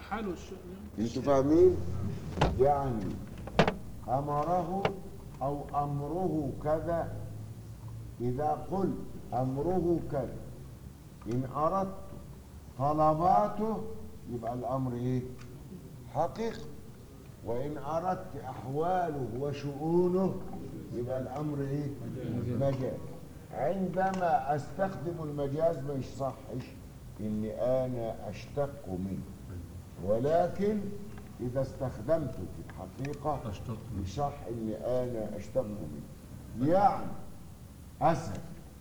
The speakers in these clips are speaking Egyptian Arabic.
حاله الشيء انتوا فاهمين يعني امره او امره كذا اذا قلت امره كذا ان اردت طلباته يبقى الامر ايه حقيقي وان اردت احواله وشؤونه يبقى الامر ايه مجاز عندما استخدم المجاز ما يصحش اني انا اشتق منه ولكن اذا استخدمته في الحقيقه أشتق يصح اني انا اشتق منه يعني اسد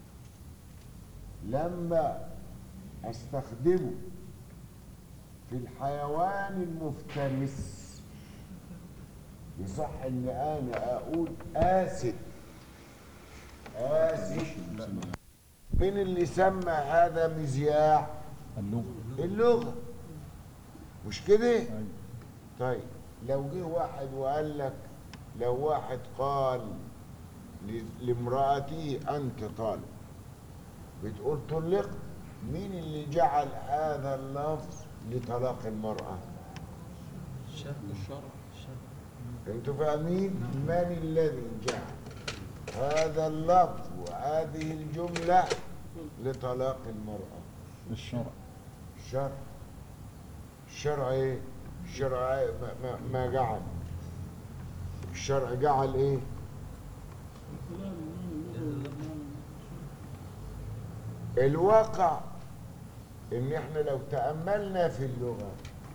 لما استخدمه في الحيوان المفترس يصح ان انا اقول اسد اسد مين اللي سمى هذا مذياع اللغة اللغه مش كده أيوة. طيب لو جه واحد وقال لك لو واحد قال ل- لامرأته أنت طالق بتقول طلقت مين اللي جعل هذا اللفظ لطلاق المرأة؟ الشرع الشرع الشرع انتوا فاهمين؟ من الذي جعل هذا اللفظ وهذه الجملة لطلاق المرأة؟ الشرع الشرع الشرع ايه؟ الشرع إيه؟ ما, ما, ما جعل الشرع جعل ايه؟ الواقع ان احنا لو تأملنا في اللغة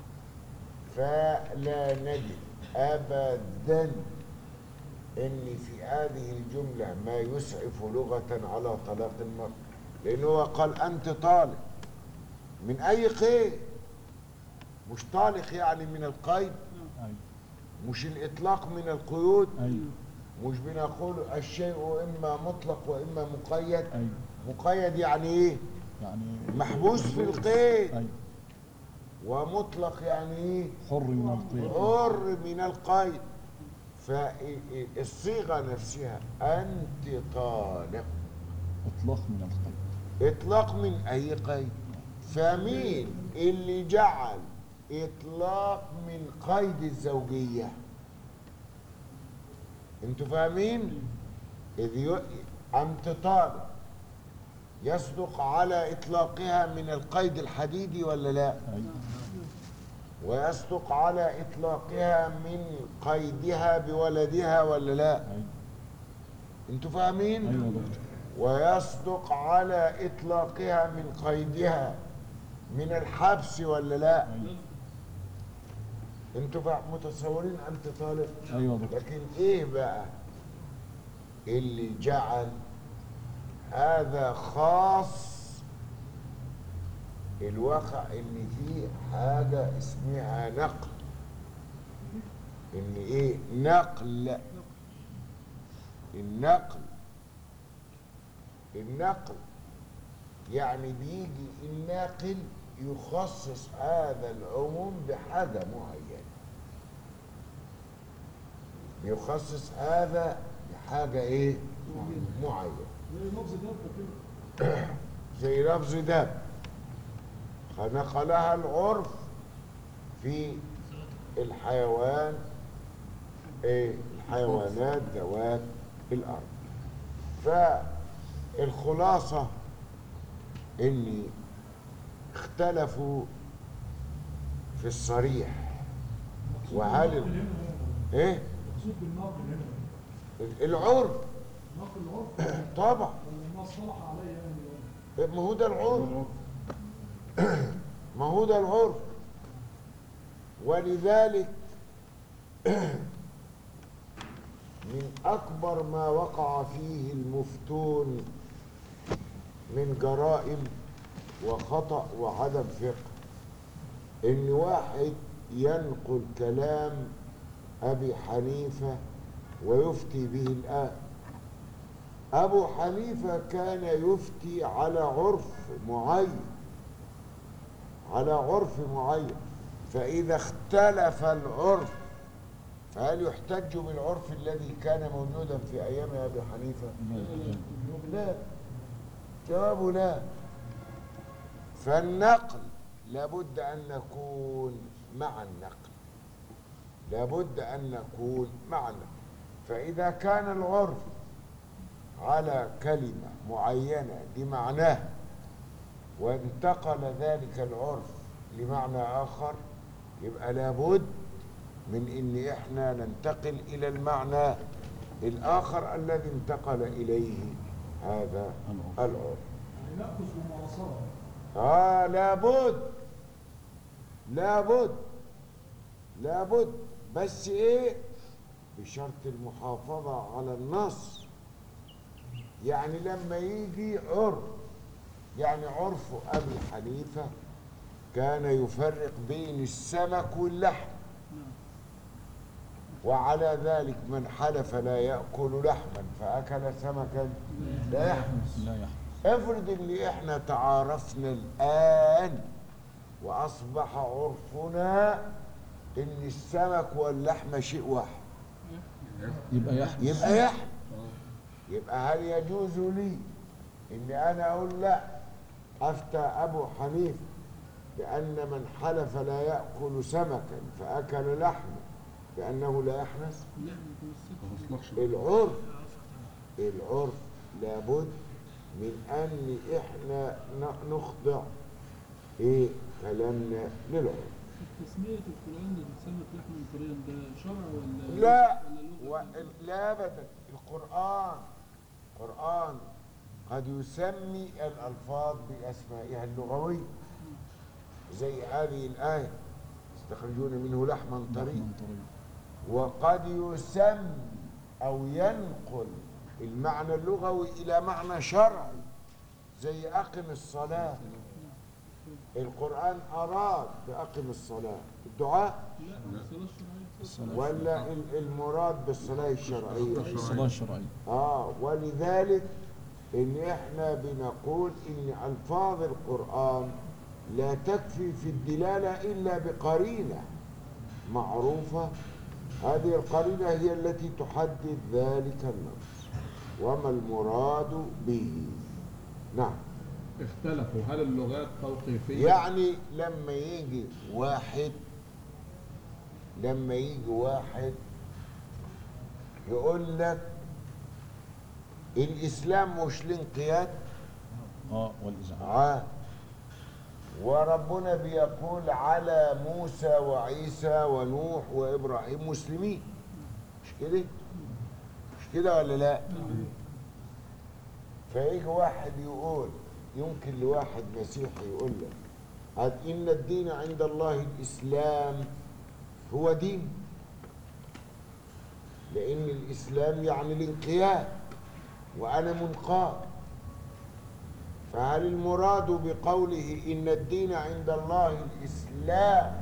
فلا نجد ابدا ان في هذه الجملة ما يسعف لغة على طلاق المرء لانه هو قال انت طالق من اي قيد مش طالق يعني من القيد أيوة. مش الاطلاق من القيود أيوة. مش بنقول الشيء اما مطلق واما مقيد أيوة. مقيد يعني ايه يعني محبوس في القيد أيوة. ومطلق يعني ايه حر من القيد حر من القيد فالصيغه نفسها انت طالق إطلاق من القيد اطلاق من اي قيد فمين اللي جعل اطلاق من قيد الزوجيه انتوا فاهمين اذ ي... انت طالق يصدق على اطلاقها من القيد الحديدي ولا لا أيوة. ويصدق على اطلاقها من قيدها بولدها ولا لا أيوة. انتوا فاهمين أيوة يا دكتور ويصدق على إطلاقها من قيدها من الحبس ولا لا أيوة. انتوا بقى متصورين أنت طالب أيوة يا دكتور لكن إيه بقى اللي جعل هذا خاص الواقع ان فيه حاجة اسمها نقل ان ايه نقل النقل النقل يعني بيجي الناقل يخصص هذا العموم بحاجة معينة يخصص هذا بحاجة ايه معينة زي لفظ دب فنقلها العرف في الحيوان ايه الحيوانات ذوات الارض فالخلاصة اني اختلفوا في الصريح وهل ال- ايه مقصود بالنقل هنا العرف نقل العرف طبعا ولا ما اصطلح عليه يعني ما هو ده العرف ما هو ده العرف ولذلك من أكبر ما وقع فيه المفتون من جرائم وخطأ وعدم فقه إن واحد ينقل كلام أبي حنيفة ويفتي به الآن أبو حنيفة كان يفتي على عرف معين على عرف معين فإذا اختلف العرف فهل يحتج بالعرف الذي كان موجودا في أيام أبي حنيفة؟ لا جوابه لا فالنقل لابد أن نكون مع النقل لابد أن نكون مع النقل فإذا كان العرف على كلمة معينة لمعناها وانتقل ذلك العرف لمعنى آخر يبقى لابد من ان احنا ننتقل الى المعنى الاخر الذي انتقل اليه هذا العرف يعني نأخذ بمواصلة اه لابد لابد لابد بس ايه بشرط المحافظة على النص يعني لما يجي عرف يعني عرف أبي حنيفة كان يفرق بين السمك واللحم وعلى ذلك من حلف لا يأكل لحما فأكل سمكا لا يحمل لا يحمل افرض ان احنا تعارفنا الان واصبح عرفنا ان السمك واللحم شيء واحد يبقى يحمل يبقى يحمل يبقى هل يجوز لي ان انا اقول لا افتى ابو حنيفه بان من حلف لا ياكل سمكا فاكل لحما بانه لا يحنث لا ما يتمسكش العرف العرف لابد من ان احنا ن- نخضع ايه كلامنا للعرف تسمية القرآن لسمك لحم طريا ده شرع ولا لا ولا و... لغة؟ لا ابدا القران القران قد يسمي الالفاظ باسمائها اللغويه زي هذه الايه يستخرجون منه لحما طريا لحما طريا وقد يسمي أو ينقل المعنى اللغوي إلى معنى شرعي زي أقم الصلاة القرآن أراد بأقم الصلاة الدعاء لا الصلاة الشرعية الصلاة ولا ال- المراد بالصلاة الشرعية الصلاة الشرعية آه ولذلك إن إحنا بنقول إن ألفاظ القرآن لا تكفي في الدلالة إلا بقرينة معروفة هذه القرينة هي التي تحدد ذلك النص وما المراد به نعم اختلفوا هل اللغات توقيفية يعني لما يجي واحد لما يجي واحد يقول لك الإسلام مش الانقياد اه والإزعاج آه. وربنا بيقول على موسى وعيسى ونوح وإبراهيم مسلمين مش كده مش كده ولا لا فيجي واحد يقول يمكن لواحد مسيحي يقول لك هذا إن الدين عند الله الإسلام هو دين لأن الإسلام يعني الانقياد وأنا منقاد فهل المراد بقوله إن الدين عند الله الإسلام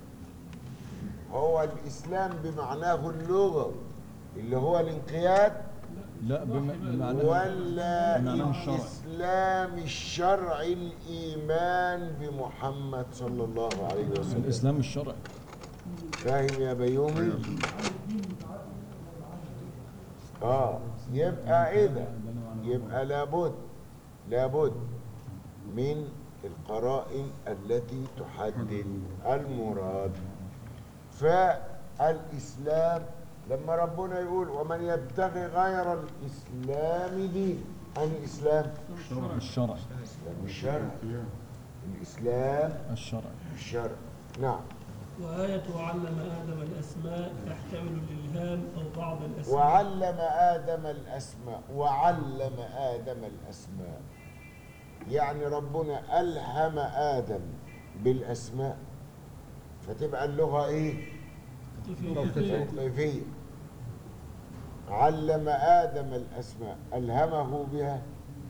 هو الإسلام بمعناه اللغوي اللي هو الانقياد لا بم- بمعنى ولا بمعناه الشرعي الإسلام الشرعي الإيمان بمحمد صلى الله عليه وسلم الإسلام الشرعي فاهم يا بيومي اه يبقى ايه ده يبقى لابد لابد من القرائن التي تحدد المراد فالإسلام لما ربنا يقول ومن يبتغي غير الإسلام دين أن الإسلام الشرعي الإسلام الشرع الإسلام الشرعي الشرع نعم وآية وعلم آدم الأسماء تحتمل الإلهام أو بعض الأسماء وعلم آدم الأسماء وعلم آدم الأسماء يعني ربنا ألهم آدم بالأسماء فتبقى اللغة إيه؟ توقيفية علم آدم الأسماء ألهمه بها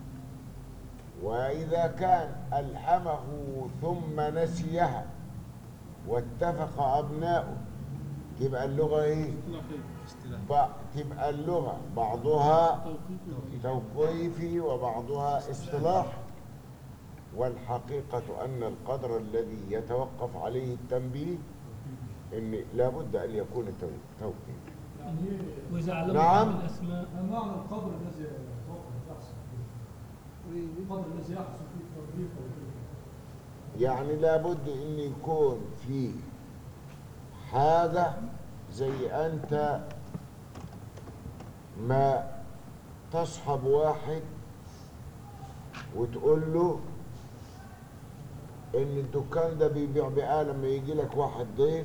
وإذا كان ألهمه ثم نسيها واتفق أبناؤه تبقى اللغة إيه؟ اصطلاحية ب- تبقى اللغة بعضها توقيف توقيفي وبعضها اصطلاح والحقيقة أن القدر الذي يتوقف عليه التنبيه إن لابد أن يكون تو- توقيفي يعني ايه وإذا علم نعم. آدم الأسماء ما معنى القدر الذي يتوقف يحصل فيه؟ القدر الذي يحصل فيه التطبيق او كده يعني لابد أن يكون فيه حاجة زي أنت ما تصحب واحد وتقول له ان الدكان ده بيبيع بقى لما يجي لك واحد ضيف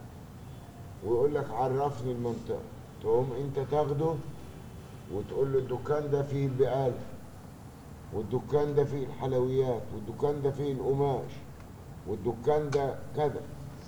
ويقول لك عرفني المنطقة تقوم انت تاخده وتقول له الدكان ده فيه البقالة والدكان ده فيه الحلويات والدكان ده فيه القماش والدكان ده كذا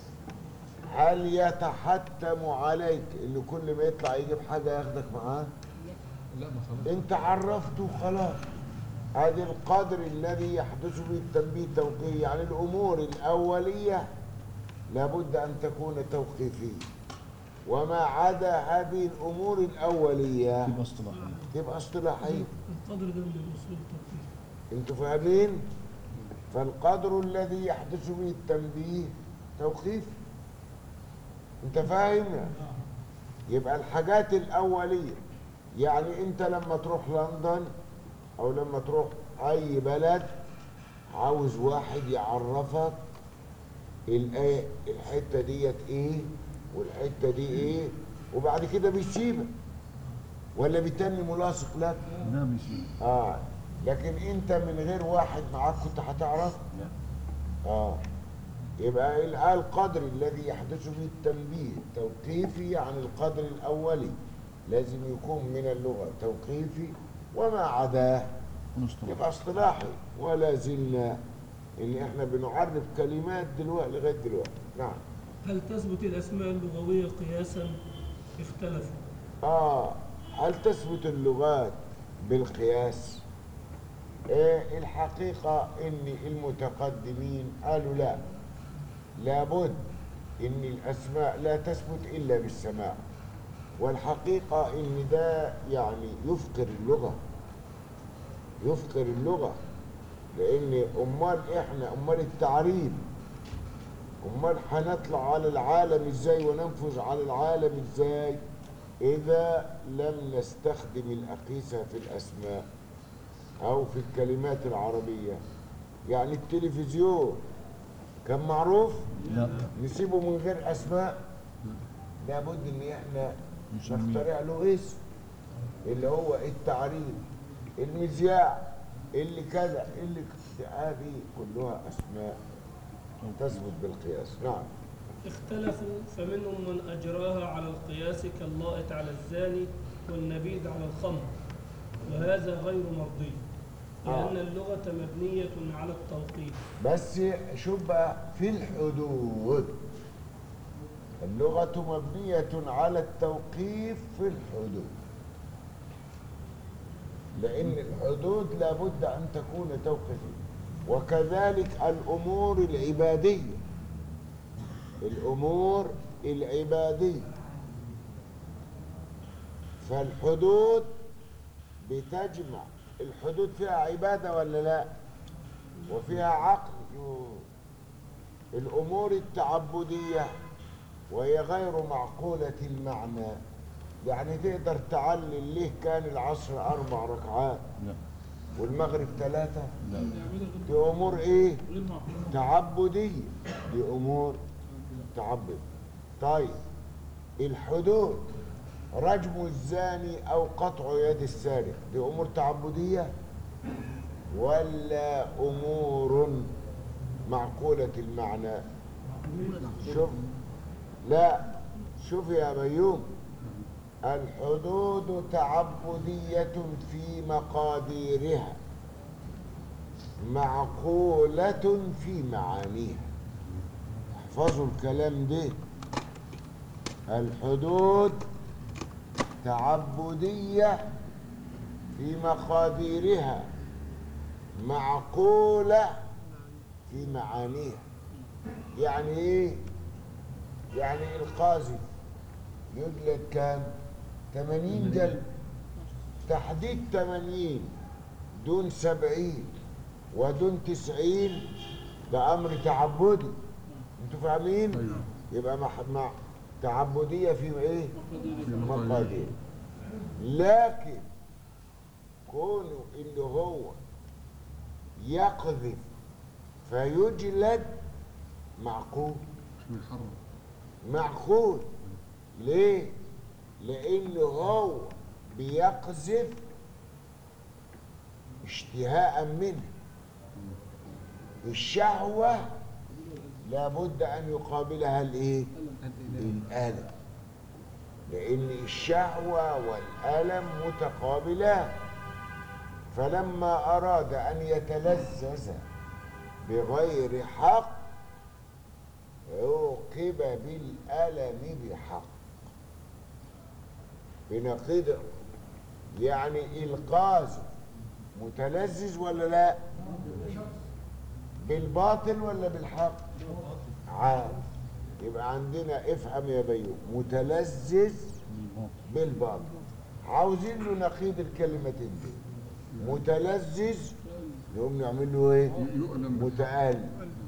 هل يتحتم عليك ان كل ما يطلع يجيب حاجة ياخدك معاه لا ما خلاص انت عرفته خلاص هذا القدر الذي يحدث به التنبيه توقيفي يعني الامور الاوليه لابد ان تكون توقيفيه وما عدا هذه الامور الاوليه تبقى اصطلاحية تبقى اصطلاحيه القدر ده من الاصول التوقيف انتوا فاهمين فالقدر الذي يحدث به التنبيه توقيف انت فاهم يعني؟ يبقى الحاجات الاوليه يعني انت لما تروح لندن او لما تروح اي بلد عاوز واحد يعرفك الايه الحته ديت ايه والحته دي ايه وبعد كده بيسيبك ولا بيتم ملاصق لك لا مش اه لكن انت من غير واحد معاك كنت هتعرف لا اه يبقى ال- القدر الذي يحدث به التنبيه توقيفي عن القدر الاولي لازم يكون من اللغه توقيفي وما عداه ونصطلح يبقى اصطلاحي ولا زلنا ان احنا بنعرف كلمات دلوقتي لغايه دلوقتي نعم هل تثبت الأسماء اللغوية قياسا اختلفوا آه هل تثبت اللغات بالقياس؟ إيه الحقيقة إن المتقدمين قالوا لا لابد إن الأسماء لا تثبت إلا بالسماع والحقيقة إن ده يعني يفقر اللغة يفقر اللغة لأن أمال إحنا أمال التعريب أمال هنطلع على العالم إزاي وننفذ على العالم إزاي إذا لم نستخدم الأقيسة في الأسماء أو في الكلمات العربية يعني التلفزيون كان معروف لا نسيبه من غير أسماء لابد إن إحنا نسميه. نخترع له اسم اللي هو التعريف المذياع اللي كذا اللي ك- هذه كلها أسماء تثبت بالقياس نعم اختلفوا فمنهم من أجراها على القياس كاللائط على الزاني والنبيذ على الخمر وهذا غير مرضي لأن اللغة مبنية على التوقيف بس شوف بقى في الحدود اللغة مبنية على التوقيف في الحدود لأن الحدود لابد أن تكون توقيفية وكذلك الأمور العبادية الأمور العبادية فالحدود بتجمع الحدود فيها عبادة ولا لا وفيها عقل يو. الأمور التعبدية وهي غير معقولة المعنى يعني تقدر تعلل ليه كان العصر أربع ركعات لا والمغرب ثلاثة لا دي أمور إيه؟ غير معقول تعبدية دي أمور تعبد طيب الحدود رجم الزاني أو قطع يد السارق دي أمور تعبدية ولا أمور معقولة المعنى شوف لا شوف يا بيوم الحدود تعبدية في مقاديرها معقولة في معانيها احفظوا الكلام ده الحدود تعبدية في مقاديرها معقولة في معانيها يعني ايه يعني القاضي يجلد كام 80 جلد تحديد 80 دون 70 ودون 90 ده امر تعبدي انتوا فاهمين يبقى مع, مع تعبديه في ايه في مقادير لكن كونه اللي هو يقذف فيجلد معقول مش بيحرم معقول ليه لان هو بيقذف اشتهاء منه الشهوة لابد أن يقابلها الإيه؟ الألم لأن الشهوة والألم متقابلان فلما أراد أن يتلذذ بغير حق عوقب بالألم بحق بنقيض يعني القاذف متلذذ ولا لا بالباطل ولا بالحق عارف يبقى عندنا افهم يا بيوم متلذذ بالباطل عاوزين له نقيض الكلمتين دي متلذذ نقوم نعمل له ايه يؤلم متألم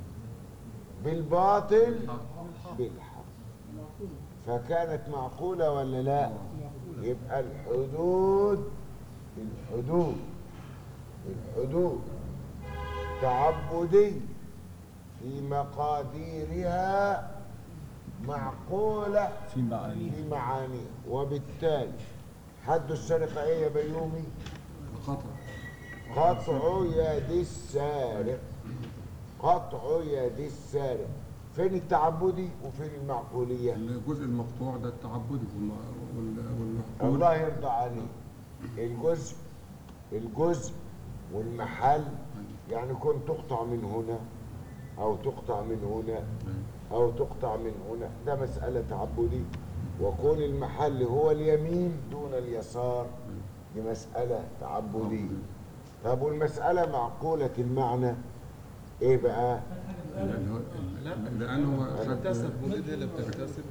بالباطل بالحق فكانت معقولة ولا لا يبقى الحدود الحدود الحدود تعبدية في مقاديرها معقولة في معاني في معانيها وبالتالي حد السرقة ايه يا بيومي الخطأ قطع يد السارق قطع يد السارق فين التعبدي وفين المعقولية الجزء المقطوع ده التعبدي والم- وال- والمحكول الله يرضى عليك الجزء الجزء والمحل يعني كنت تقطع من هنا او تقطع من هنا او تقطع من هنا ده مسألة تعبدية وكون المحل هو اليمين دون اليسار دي مسألة تعبدية طب والمسألة معقولة المعنى ايه بقى لأن هو- لأنه هو خد تكتسب ولد اللي بتكتسب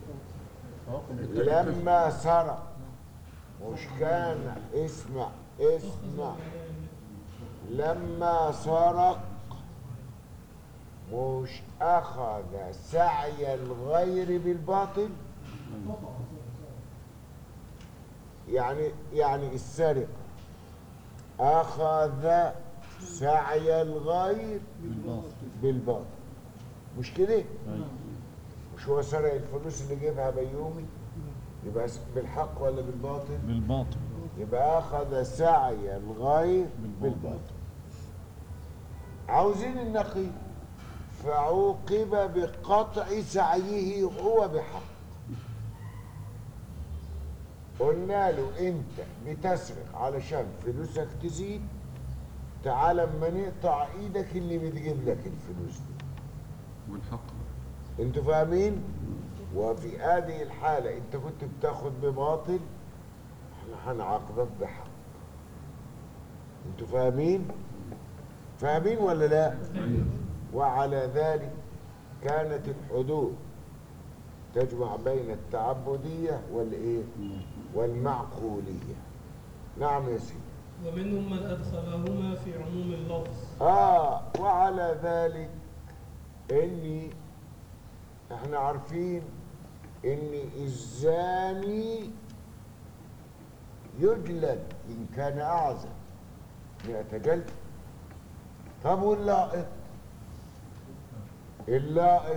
لما سرق مش كان اسمع اسمع لما سرق مش أخذ سعي الغير بالباطل يعني يعني السرقة أخذ سعي الغير بالباطل مش كده؟ مش هو سرق الفلوس اللي جيبها بيومي يبقى بالحق ولا بالباطل بالباطل يبقى اخذ سعي الغير بالباطل عاوزين النقيض فعوقب بقطع سعيه هو بحق قلنا له انت بتسرق علشان فلوسك تزيد تعال اما نقطع ايدك اللي بتجيب لك الفلوس دي والحق انتوا فاهمين وفي هذه الحالة انت كنت بتاخد بباطل احنا هنعاقبك بحق انتوا فاهمين فاهمين ولا لا وعلى ذلك كانت الحدود تجمع بين التعبدية والايه والمعقولية نعم يا سيدي ومنهم من أدخلهما في عموم اللفظ آه وعلى ذلك إني إحنا عارفين إن الزاني يجلد إن كان أعزب مئة جلد طب واللائط اللائط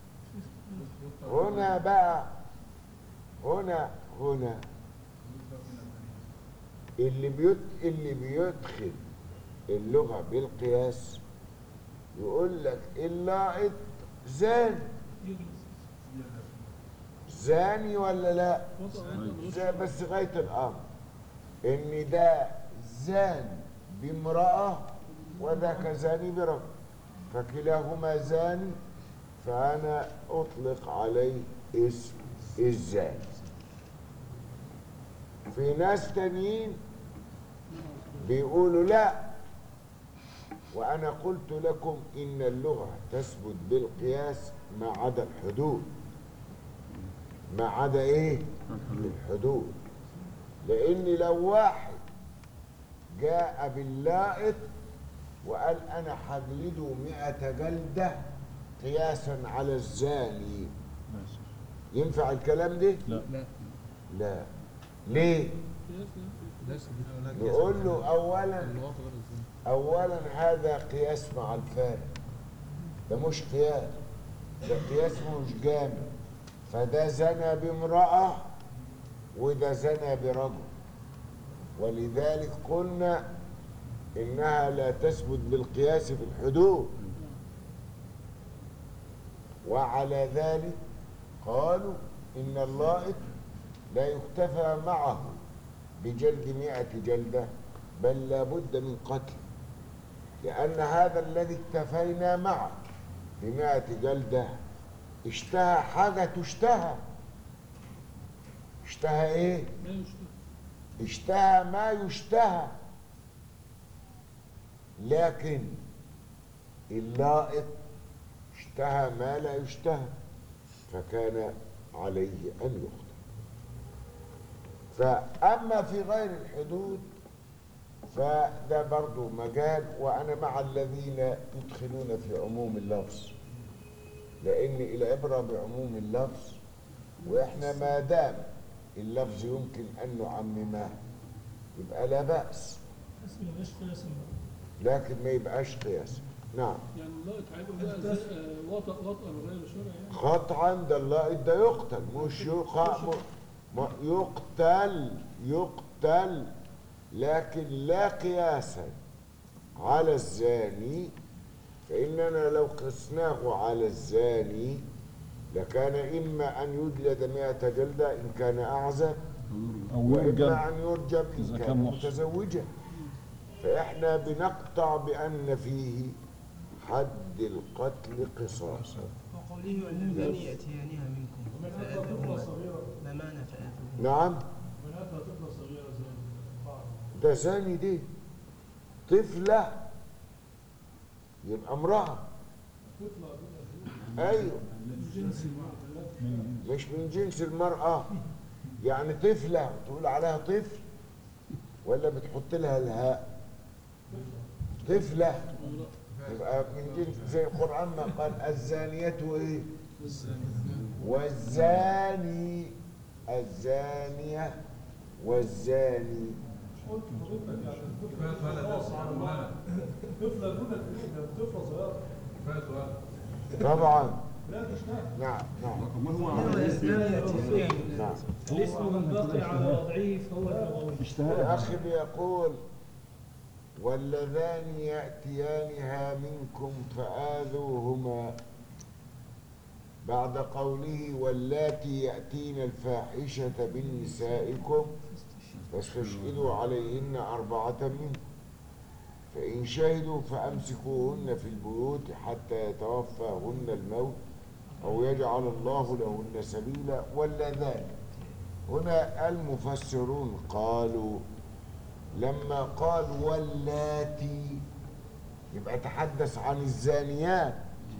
هنا بقى هنا هنا اللي بيت اللي بيدخل اللغة بالقياس يقول لك اللائط زان زاني ولا لا زي بس غاية الأمر إن ده زان بامرأة وذاك زاني برجل فكلاهما زاني فأنا أطلق عليه اسم الزاني في ناس تانيين بيقولوا لا وأنا قلت لكم إن اللغة تثبت بالقياس ما عدا الحدود ما عدا إيه؟ الحدود لأن لو واحد جاء باللائط وقال أنا هجلده مئة جلدة قياسا على الزاني ينفع الكلام ده؟ لا لا ليه؟ نقول له أولا أولا هذا قياس مع الفارق ده مش قياس ده قياس مش جامد فده زنى بامرأة وده زنى برجل ولذلك قلنا إنها لا تثبت بالقياس في الحدود وعلى ذلك قالوا إن اللائق لا يكتفى معه بجلد مئة جلدة بل لابد من قتل لأن هذا الذي اكتفينا معه بمئة جلدة اشتهى حاجة تشتهى اشتهى ايه؟ لا يشتهى اشتهى ما يشتهى لكن اللائق اشتهى ما لا يشتهى فكان عليه أن يقتل فأما في غير الحدود فده برضو مجال وأنا مع الذين يدخلون في عموم اللفظ لأن العبرة بعموم اللفظ وإحنا ما دام اللفظ يمكن أن نعممه يبقى لا بأس اسم مش قياس لكن ما يبقاش قياس نعم يعني الله يتعبه بقى زي آه، وطأ وطأ بغير شرع يعني قطعا ده الله ده يقتل مش يقع م- يقتل يقتل لكن لا قياسا على الزاني فإننا لو قسناه على الزاني لكان إما أن يجلد مئة جلدة إن كان أعزب أو وإما يرجم أن يرجم إذا إن كان كان محصن. متزوجا فإحنا بنقطع بأن فيه حد القتل قصاصا وقوله واللذان يأتيانها منكم فآذوهما ما معنى فآذوهما نعم بناتها طفلة صغيرة زي بعض ده زاني دي طفلة يبقى امرأة أيوه مش من جنس المرأة يعني طفلة تقول عليها طفل ولا بتحط لها الهاء طفلة يبقى من جنس زي القرآن ما قال الزانية ايه والزاني الزانية والزاني طفلة دون الكبيرة طفلة صغيرة طبعا لا تشتهى نعم نعم ما هو نعم الاسم الباقي على وضعه فهو اللغوي الأخ بيقول واللذان يأتيانها منكم فآذوهما بعد قوله واللاتي يأتين الفاحشة من نسائكم فاستشهدوا عليهن أربعة منكم فإن شهدوا فأمسكوهن في البيوت حتى يتوفاهن الموت أو يجعل الله لهن سبيلا واللذان هنا المفسرون قالوا لما قال واللاتي يبقى تحدث عن الزانيات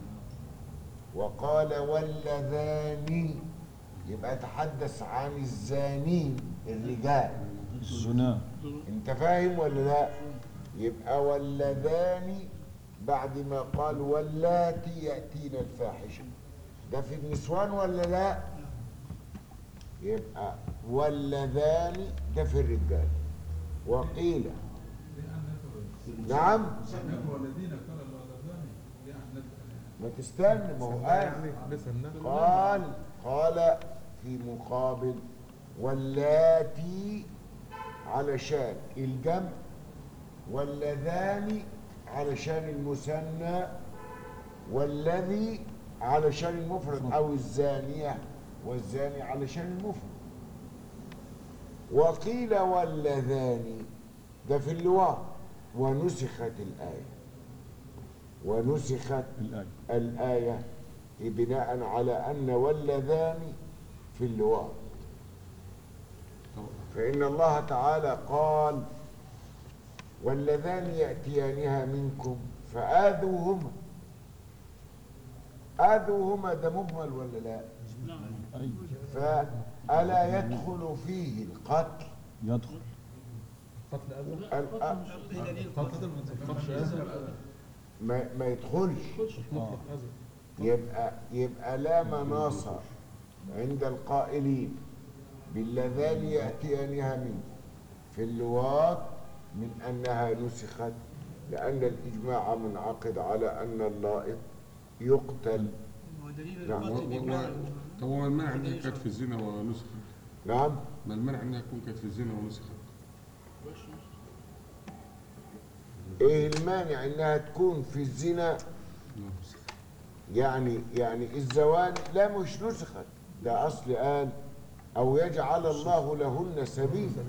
وقال واللذان يبقى تحدث عن الزانين الرجال الزنا انت فاهم ولا لا يبقى واللذان بعد ما قال واللاتي يأتين الفاحشة ده في النسوان ولا لا يبقى واللذان ده في الرجال وقيل نعم ما تستنى ما هو قال قال قال في مقابل واللاتي علشان الجمع واللذان علشان المثنى والذي علشان المفرد او الزانيه والزاني علشان المفرد وقيل واللذان ده في اللواء ونسخت الايه ونسخت الآية الآية بناء على أن واللذان في اللواء فإن الله تعالى قال واللذان يأتيانها منكم فآذوهما آذوهما ده مجمل ولا لا أي فألا يدخل فيه القتل يدخل ال- ما, ما يدخلش آه. يبقى يبقى لا مناص عند القائلين باللذان يأتيانها منه في اللواط من أنها نسخت لأن الإجماع منعقد على أن اللائق يقتل هو دليل نعم. القتل و- و- بإجماع و- طب هو المنع انها كانت في الزنا ونسخت نعم ما المنع انها تكون كانت في الزنا ونسخت ايه المانع انها تكون في الزنا يعني يعني الزوال لا مش نسخت ده اصل قال او يجعل الله لهن سبيلا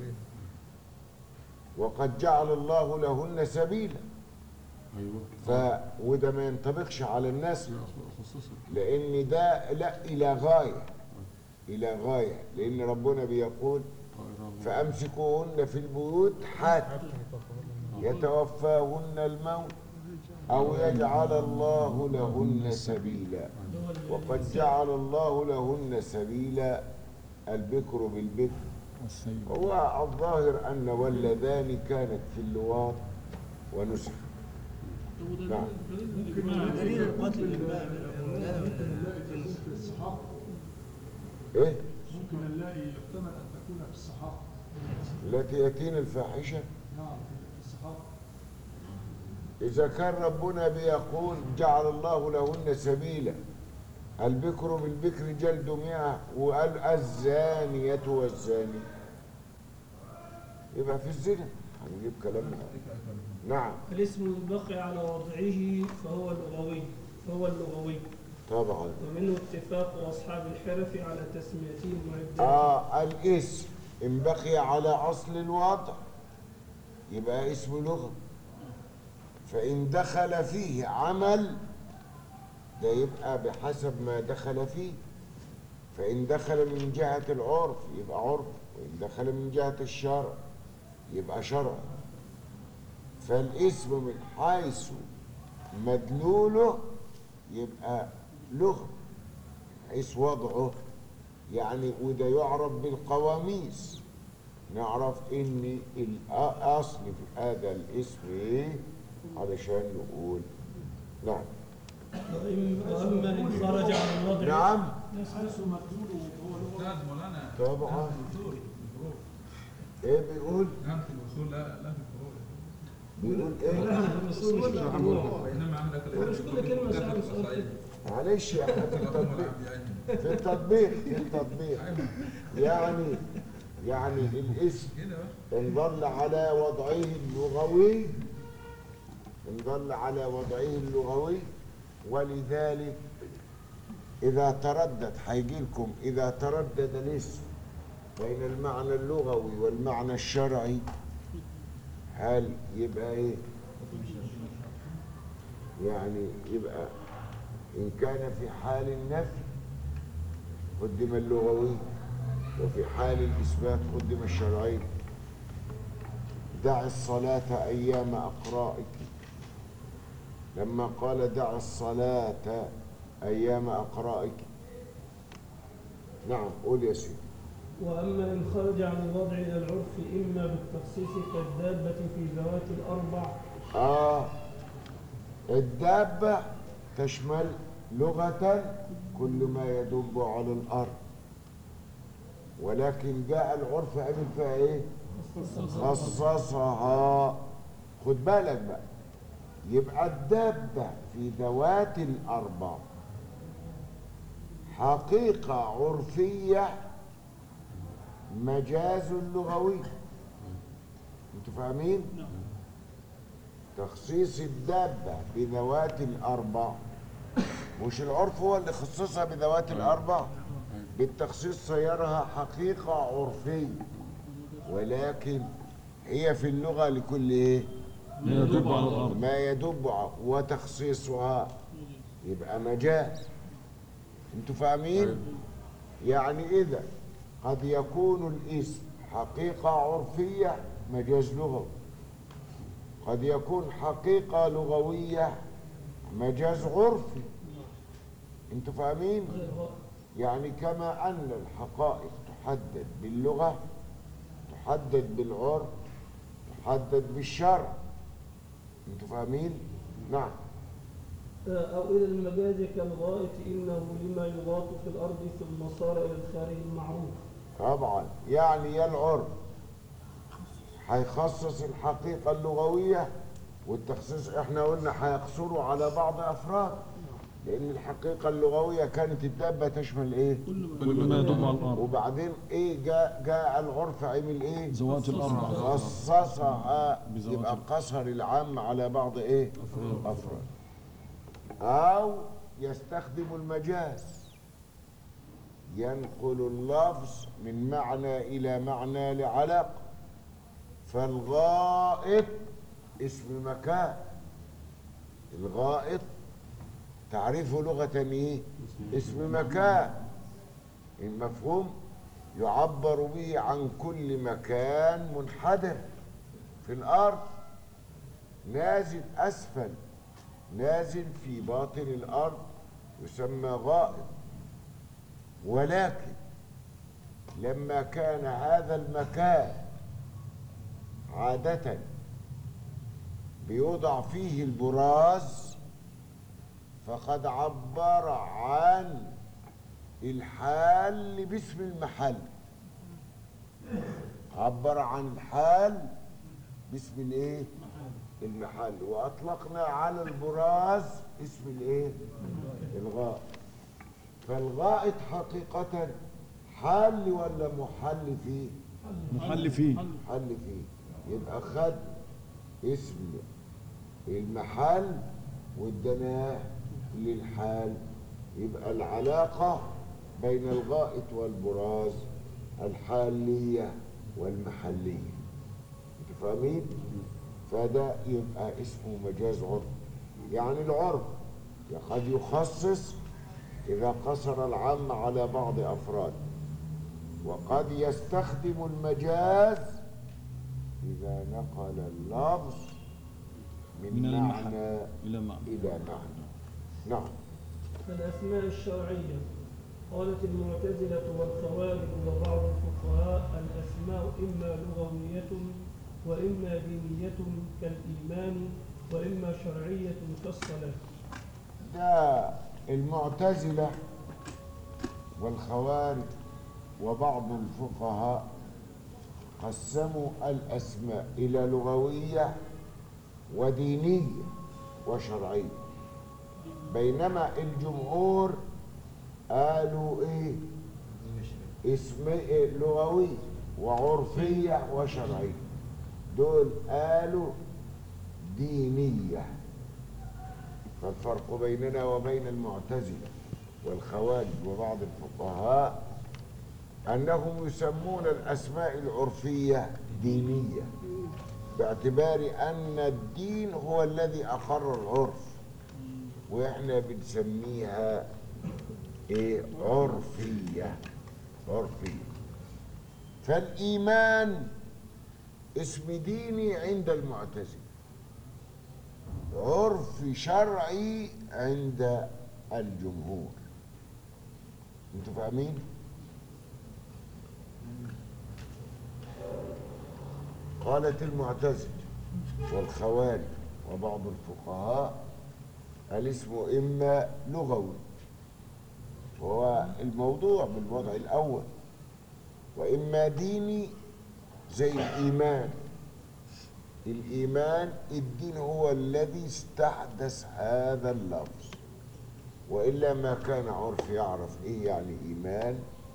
وقد جعل الله لهن سبيلا ايوه ف وده ما ينطبقش على الناس لا خصصت لان ده لا الى غايه الى غايه لان ربنا بيقول فامسكوهن في البيوت حتى يتوفاهن الموت او يجعل الله لهن سبيلا وقد جعل الله لهن سبيلا البكر بالبكر والسيد هو الظاهر ان ولدان كانت في اللواط ونسخ هو دليل نعم. دليل الإجماع دليل القتل بإجماع في الصحافة ايه ممكن نلاقي يحتمل أن تكون في الصحافة التي ياتينا الفاحشه نعم في الصحافة إذا كان ربنا بيقول جعل الله لهن سبيلا البكر بالبكر جلد مئة وقال الزانية والزاني يبقى في الزنا هنجيب كلامنا نعم الاسم البقي على وضعه فهو لغوي فهو اللغوي طبعا ومنه اتفاق أصحاب الحرف على تسميتهم وإبداعهم آه الاسم إن بقي على أصل الوضع يبقى اسم لغة فإن دخل فيه عمل ده يبقى بحسب ما دخل فيه فإن دخل من جهة العرف يبقى عرف وإن دخل من جهة الشرع يبقى شرع فالاسم من حيث مدلوله يبقى لغة حيث وضعه يعني وده يعرف بالقواميس نعرف ان الاصل في هذا الاسم ايه علشان نقول نعم وإن- وأما إن خرج عن الوضع نعم حيث مدلول هو لغة استاذ مولانا طبعا. لا في الاصول الفروع ايه بيقول لا في الاصول لا لا في الفروع بيقول ايه انما عندك مش كل كلمة سهل سؤال كده. معلش يا احنا في التطبيق في التطبيق في التطبيق يعني يعني الاسم كده بقى إن ظل على وضعه اللغوي إن ظل على وضعه اللغوي ولذلك إذا تردد هيجي لكم إذا تردد الاسم بين المعنى اللغوي والمعنى الشرعي هل يبقى إيه؟ يعني يبقى إن كان في حال النفي قدم اللغوي وفي حال الإثبات قدم الشرعي دع الصلاة أيام أقرائك لما قال دع الصلاة أيام أقرائك نعم قول يا سيدي وأما إن خرج عن الوضع إلى العرف إما بالتخصيص كالدابة في ذوات الأربع آه الدابة تشمل لغة كل ما يدب على الأرض ولكن جاء العرف عمل فيها إيه؟ خصصها خد بالك بقى يبقى الدابة في ذوات الأربع حقيقة عرفية مجاز لغوي انتوا فاهمين؟ تخصيص الدابة بذوات الأربع مش العرف هو اللي خصصها بذوات الأربع بالتخصيص صيرها حقيقة عرفية ولكن هي في اللغة لكل إيه؟ لا يدب على الأرض ما يدب ع- وتخصيصها يبقى مجاز انتوا فاهمين يعني اذا قد يكون الاسم حقيقة عرفية مجاز لغوي قد يكون حقيقة لغوية مجاز عرفي انتوا فاهمين يعني كما ان الحقائق تحدد باللغة تحدد بالعرف تحدد بالشرع انتوا فاهمين نعم أو إلى المجاز كالغائط إنه لما يغاط في الأرض ثم صار إلى الخارج المعروف طبعا يعني يا العرف هيخصص الحقيقة اللغوية والتخصيص احنا قلنا هيقصروا على بعض افراد لأن الحقيقة اللغوية كانت الدابة تشمل إيه؟ كل ما كل ما يدب على الارض وبعدين إيه جاء جاء العرف عمل إيه؟ ذوات الاربع خصصها بذوات يبقى قصر العام على بعض ايه افراد او يستخدم المجاز ينقل اللفظ من معنى الى معنى لعلاقه فالغائط اسم مكان الغائط تعريفه لغة ايه اسم مكان المفهوم يعبر به عن كل مكان منحدر في الأرض نازل أسفل نازل في باطن الأرض يسمى غائط ولكن لما كان هذا المكان عادة بيوضع فيه البراز فقد عبر عن الحال باسم المحل عبر عن الحال باسم الايه المحل واطلقنا على البراز اسم الايه الغائط فالغائط حقيقة حل ولا محل فيه محل فيه حل فيه يبقى خد اسم المحل وادناه للحال يبقى العلاقة بين الغائط والبراز الحالية والمحلية انتوا فاهمين؟ فده يبقى اسمه مجاز عرف يعني العرف قد يخصص إذا قصر العام على بعض أفراد وقد يستخدم المجاز إذا نقل اللفظ من, من المحل. معنى الى معنى إلى معنى نعم الأسماء الشرعية قالت المعتزلة والخوارج وبعض الفقهاء الأسماء إما لغوية وإما دينية كالإيمان وإما شرعية كالصلاة ده المعتزلة والخوارج وبعض الفقهاء قسموا الأسماء إلى لغوية ودينية وشرعية بينما الجمهور قالوا إيه اسم إيه لغوية وعرفية وشرعية دول قالوا دينيه فالفرق بيننا وبين المعتزلة والخوارج وبعض الفقهاء أنهم يسمون الأسماء العرفية دينية باعتبار أن الدين هو الذي أقر العرف وإحنا بنسميها إيه عرفية عرفية فالإيمان اسم ديني عند المعتزلة عرف شرعي عند الجمهور انتوا فاهمين قالت المعتزلة والخوارج وبعض الفقهاء الاسم إما لغوي وهو الموضوع بالوضع الأول وإما ديني زي الإيمان الإيمان الدين هو الذي استحدث هذا اللفظ وإلا ما كان عرف يعرف إيه يعني إيمان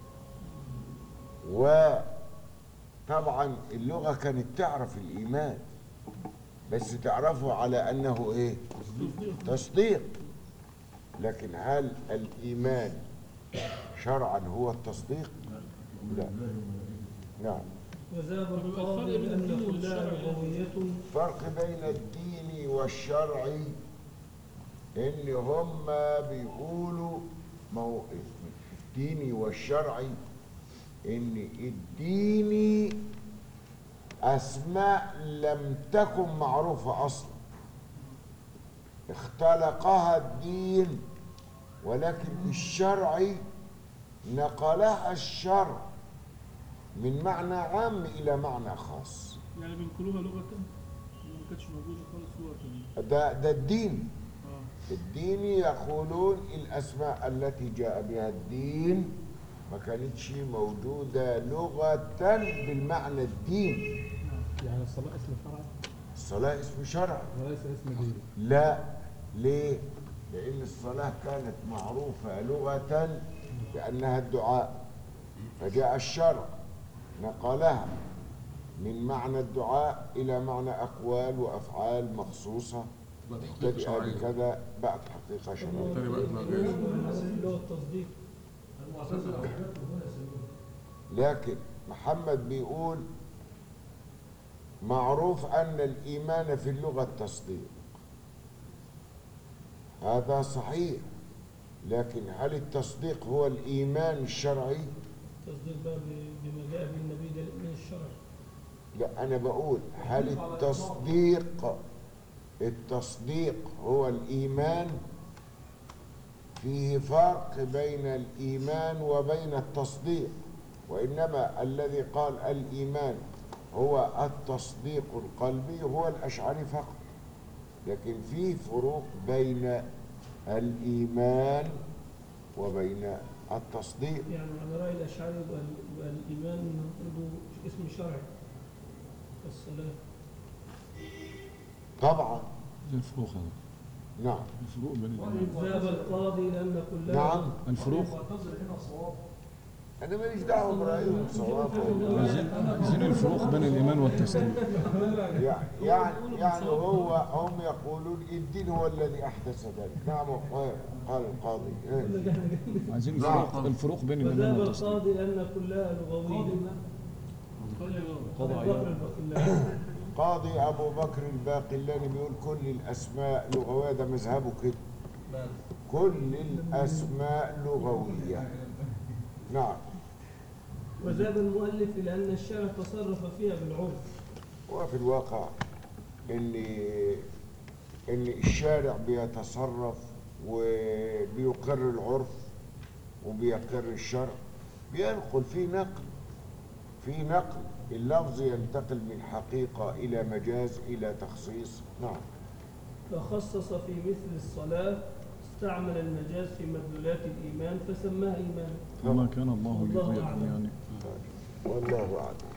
وطبعا اللغة كانت تعرف الإيمان بس تعرفه على أنه إيه تصديق لكن هل الإيمان شرعا هو التصديق لا نعم وذهب طب يبقى القاضي الفرق بين بأن الدين كلها والشرع إيه؟ لغوية الفرق بين الدين والشرعي ان هم بيقولوا ما هو الديني والشرعي ان الديني اسماء لم تكن معروفه اصلا اختلقها الدين ولكن الشرعي نقلها الشرع من معنى عام الى معنى خاص يعني بينقلوها لغة ما كانتش موجودة خالص لغة ده ده الدين اه الدين يقولون الأسماء التي جاء بها الدين ما كانتش موجودة لغة بالمعنى الدين يعني الصلاة اسم شرعي الصلاة اسم شرع وليس اسم ديني لا ليه؟ لأن الصلاة كانت معروفة لغة بأنها الدعاء فجاء الشرع نقلها من معنى الدعاء إلى معنى أقوال وأفعال مخصوصة بقت حقيقة تبقى شرعية بكذا بقت حقيقة شرعية بالتالي بقت ما غير اللي هو التصديق المعتزلة وحدته هنا يسمونه لكن محمد بيقول معروف أن الإيمان في اللغة التصديق هذا صحيح لكن هل التصديق هو الإيمان الشرعي؟ التصديق بقى ب- بما جاء به النبي ده من الشرع لا أنا بقول هل التصديق التصديق هو الإيمان فيه فرق بين الإيمان وبين التصديق وإنما الذي قال الإيمان هو التصديق القلبي هو الأشعري فقط لكن فيه فروق بين الإيمان وبين التصديق يعني على رأي الأشعري يبقى ال- يبقى الإيمان عنده اسم شرعي الصلاة طبعا زي الفروق هذا نعم الفروق بين الإيمان. ذهب القاضي لأن كلها نعم الفروق المعتزلة هنا صواب أنا ماليش دعوة برأيهم صواب ولا عايزين عايزين الفروق بين الإيمان والتصديق يعني يعني يعني هو هم يقولون الدين هو الذي احدث ذلك نعم قال قال القاضي إيه؟ عايزين الفروق الفروق بين الإيمان وذهب والتصديق القاضي لأن كلها لغوية قضى أبو عيان. بكر الباقلاني. قاضي ابو بكر الباقلاني بيقول كل الاسماء لغويه ده مذهبه كده كل الاسماء لغويه نعم وذهب المؤلف إلى أن الشرع تصرف فيها بالعرف وفي الواقع ان ان الشارع بيتصرف وبيقر العرف وبيقر الشرع بينقل في نقل في نقل اللفظ ينتقل من حقيقة إلى مجاز إلى تخصيص نعم فخصص في مثل الصلاة استعمل المجاز في مدلولات الإيمان فسماها إيمان وما كان الله والله ليضيع أعلم. يعني والله أعلم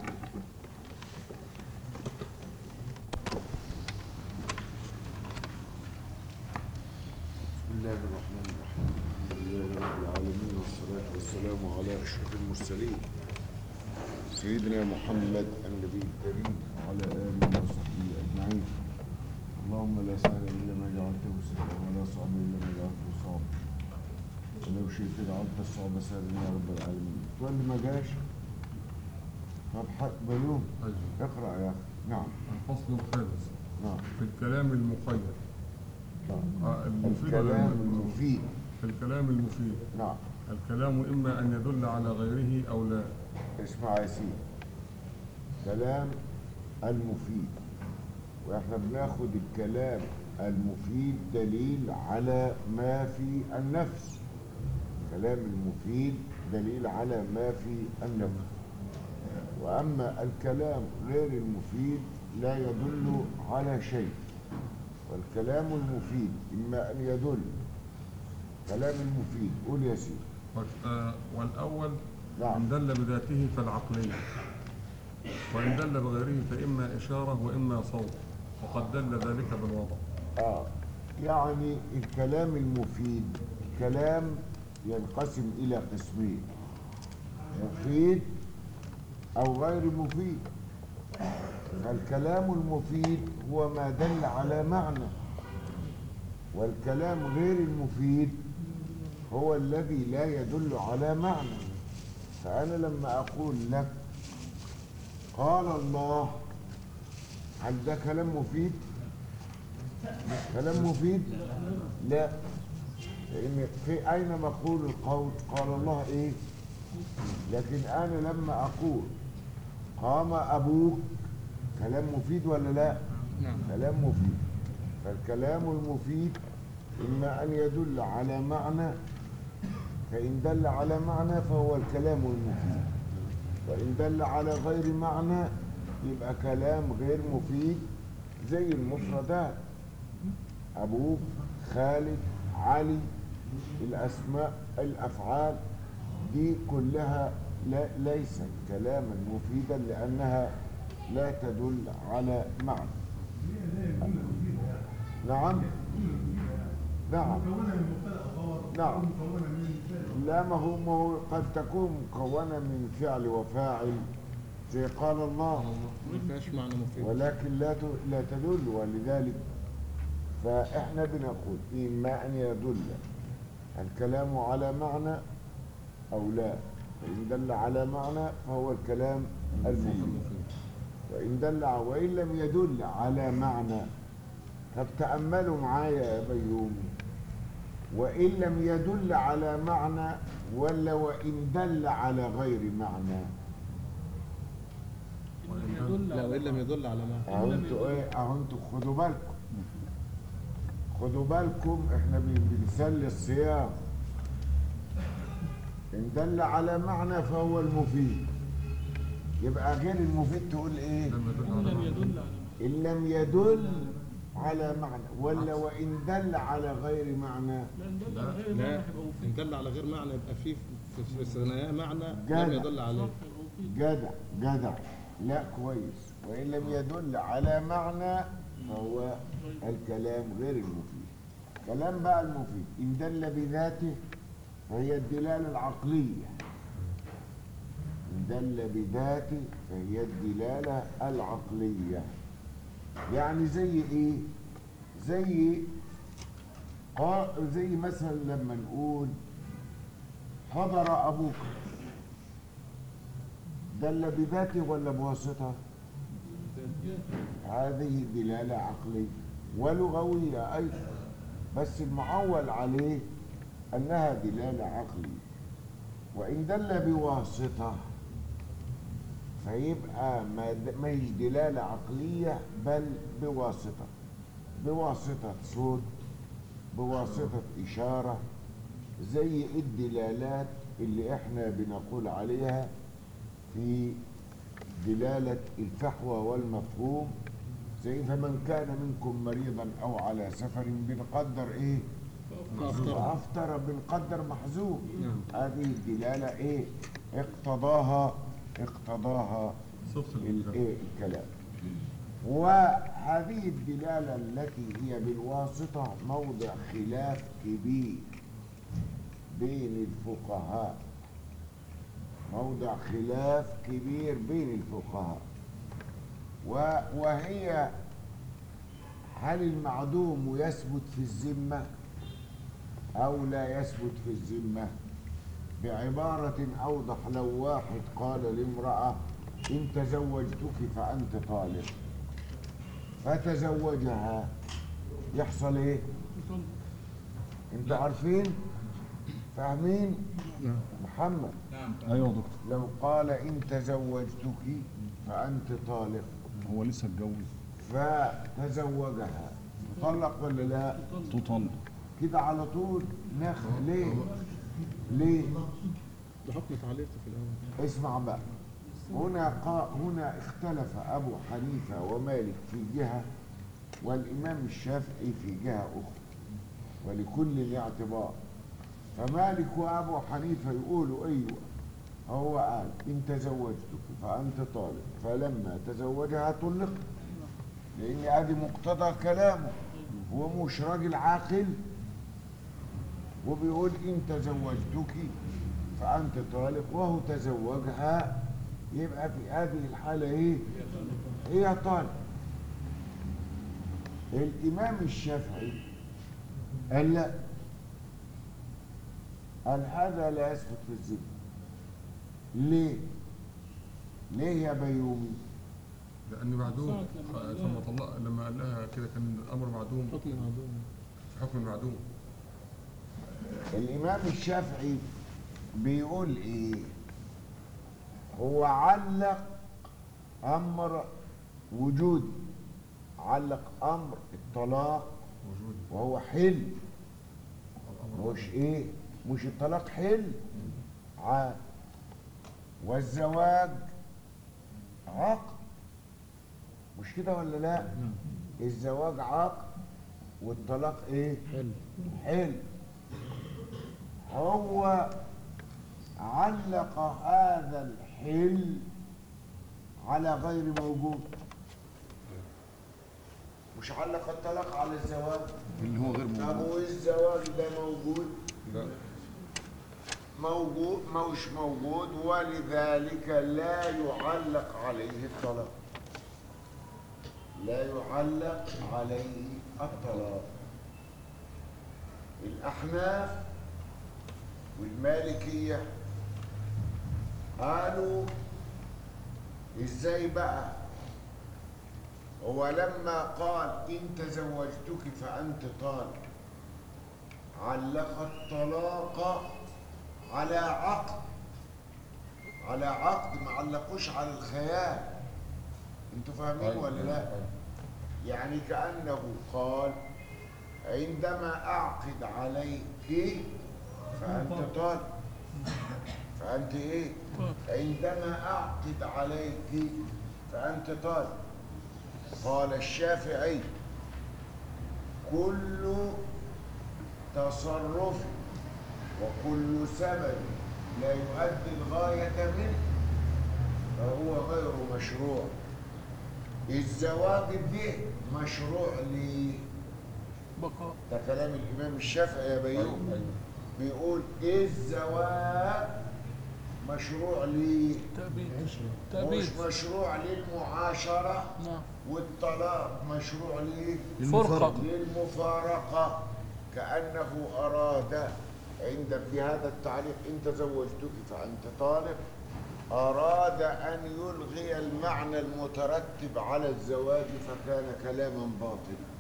بسم الله الرحمن الرحيم الحمد لله رب العالمين والصلاة والسلام على أشرف المرسلين سيدنا محمد النبي الكريم وعلى آله وصحبه أجمعين اللهم لا سهل إلا ما جعلته سهلا ولا صعب إلا ما جعلته صعبا ولو شئت جعلت الصعب سهلا يا رب العالمين تقول لي ما جاش طب حق بيوم أيوة. اقرأ يا أخي نعم الفصل الخامس نعم في الكلام المقيد نعم آه، المفيد ولا الكلام الم- المفيد في الكلام المفيد نعم الكلام إما أن يدل على غيره أو لا اسمع يا سيدي كلام المفيد واحنا بناخد الكلام المفيد دليل على ما في النفس كلام المفيد دليل على ما في النفس واما الكلام غير المفيد لا يدل على شيء والكلام المفيد اما ان يدل كلام المفيد قول يا سيدي وال- آه، والأول نعم. إن دل بذاته فالعقلية وإن دل بغيره فإما إشارة وإما صوت وقد دل ذلك بالوضع آه يعني الكلام المفيد كلام ينقسم إلى قسمين مفيد أو غير مفيد فالكلام المفيد هو ما دل على معنى والكلام غير المفيد هو الذي لا يدل على معنى فأنا لما أقول لك قال الله هل ده كلام مفيد؟ كلام مفيد؟ لا لأن في أين مقول القول؟ قال الله إيه؟ لكن أنا لما أقول قام أبوك كلام مفيد ولا لا؟ كلام مفيد فالكلام المفيد إما أن يدل على معنى فإن دل على معنى فهو الكلام المفيد وإن دل على غير معنى يبقى كلام غير مفيد زي المفردات أبوك خالد علي الأسماء الأفعال دي كلها لا ليست كلاما مفيدا لأنها لا تدل على معنى نعم نعم مكونه من مبتدا وخبر نعم. مكونه من فعل لا ما هو ما هو قد تكون مكونة من فعل وفاعل زي قال الله ما فيهاش معنى مفيد ولكن لا ت- لا تدل ولذلك فإحنا بنقول إما أن يدل الكلام على معنى أو لا فإن دل على معنى فهو الكلام المفيد وإن دل ع- وإن لم يدل على معنى طب تأملوا معايا يا بيومي وإن لم يدل على معنى ولا وإن دل على غير معنى يدل لا وإن لم يدل على معنى اهو انتوا ايه اهو انتوا خدوا بالكم خدوا بالكم احنا بن- بنسلي الصيام ان دل على معنى فهو المفيد يبقى غير المفيد تقول ايه لما يدل إن على لم معنى. يدل على ان لم يدل على معنى ولا وان دل على غير معنى لأن دل على غير لا معنى هيبقى إن مفيد دل على غير معنى يبقى فيه في في ثناياه معنى جدع. لم يدل عليه صح هيبقى مفيد جدع جدع لا كويس وإن لم يدل على معنى فهو الكلام غير المفيد كلام بقى المفيد إن دل بذاته فهي الدلالة العقلية إن دل بذاته فهي الدلالة العقلية يعني زي إيه؟ زي قا- زي مثلا لما نقول حضر أبوك دل بذاته ولا بواسطة؟ هذه دلالة عقلية ولغوية أيضا بس المعول عليه أنها دلالة عقلية وإن دل بواسطة فيبقى ما د- ما هيش دلالة عقلية بل بواسطة بواسطة صوت بواسطة إشارة زي الدلالات اللي احنا بنقول عليها في دلالة الفحوى والمفهوم زي فمن كان منكم مريضا أو على سفر بنقدر إيه؟ فأفطر بنقدر محذوف هذه الدلالة إيه؟ اقتضاها اقتضاها صفة ال- الكلام. إيه الكلام وهذه الدلالة التي هي بالواسطة موضع خلاف كبير بين الفقهاء موضع خلاف كبير بين الفقهاء و- وهي هل المعدوم يثبت في الذمة أو لا يثبت في الذمة بعبارة أوضح لو واحد قال لامرأة إن تزوجتك فأنت طالق فتزوجها يحصل إيه؟ يطلق. أنتوا عارفين؟ فاهمين؟ نعم محمد نعم ايوه يا دكتور لو قال إن تزوجتك فأنت طالق هو لسه اتجوز فتزوجها طلق ولا لا؟ تطلق كده على طول نخ ليه؟ ليه؟ ده حكم تعليقي في الاول اسمع بقى هنا قا هنا اختلف ابو حنيفه ومالك في جهه والامام الشافعي في جهه اخرى ولكل اعتبار فمالك وابو حنيفه يقولوا ايوه هو قال ان تزوجتك فانت طالق فلما تزوجها طلقت لان ادي مقتضى كلامه هو مش راجل عاقل وبيقول ان تزوجتك فانت طالق وهو تزوجها يبقى في هذه الحاله ايه هي طالق الامام الشافعي قال لا قال هذا لا يثبت في الذمه ليه ليه يا بيومي لأن معدوم ساعة لما قال ثم لها- طلق لما قال لها كده كان الأمر معدوم حكم معدوم في حكم المعدوم الإمام الشافعي بيقول إيه؟ هو علق أمر وجودي علق أمر الطلاق موجود وهو حل الأمر مش إيه؟ مش الطلاق حل عقد والزواج عقد مش كده ولا لا؟ الزواج عقد والطلاق إيه؟ حلو حلو هو علق هذا الحل على غير موجود مش علق الطلاق على الزواج اللي هو غير طب موجود والزواج ده موجود لا موجود مش موجود ولذلك لا يعلق عليه الطلاق لا يعلق عليه الطلاق الأحناف والمالكية قالوا ازاي بقى هو لما قال إن تزوجتك فأنت طالق علق الطلاق على عقد على عقد ما علقوش على الخيال انتوا فاهمين ولا لا يعني كأنه قال عندما أعقد عليك فأنت طالق فأنت إيه عندما أعقد عليك فأنت طالق قال الشافعي كل تصرف وكل سبب لا يؤدي الغاية منه فهو غير مشروع الزواج ده مشروع ليه بقاء ده كلام الإمام الشافعي يا بيوم بيقول الزواج مشروع ليه تأبيد مش تأبيد مشروع للمعاشرة نعم والطلاق مشروع ليه فرقة للمفارقة كأنه أراد عند بهذا التعليق إن تزوجتك فأنت طالق أراد أن يلغي المعنى المترتب على الزواج فكان كلاما باطلا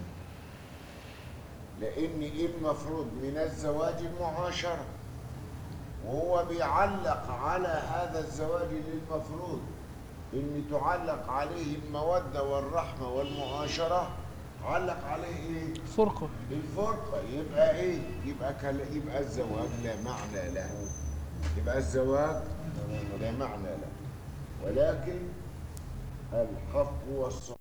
لأن إيه المفروض من الزواج المعاشرة وهو بيعلق على هذا الزواج للمفروض إن تعلق عليه المودة والرحمة والمعاشرة علق عليه إيه؟ فرقة الفرقة يبقى ايه؟ يبقى كلا يبقى الزواج لا معنى له يبقى الزواج لا معنى له ولكن الحق والصواب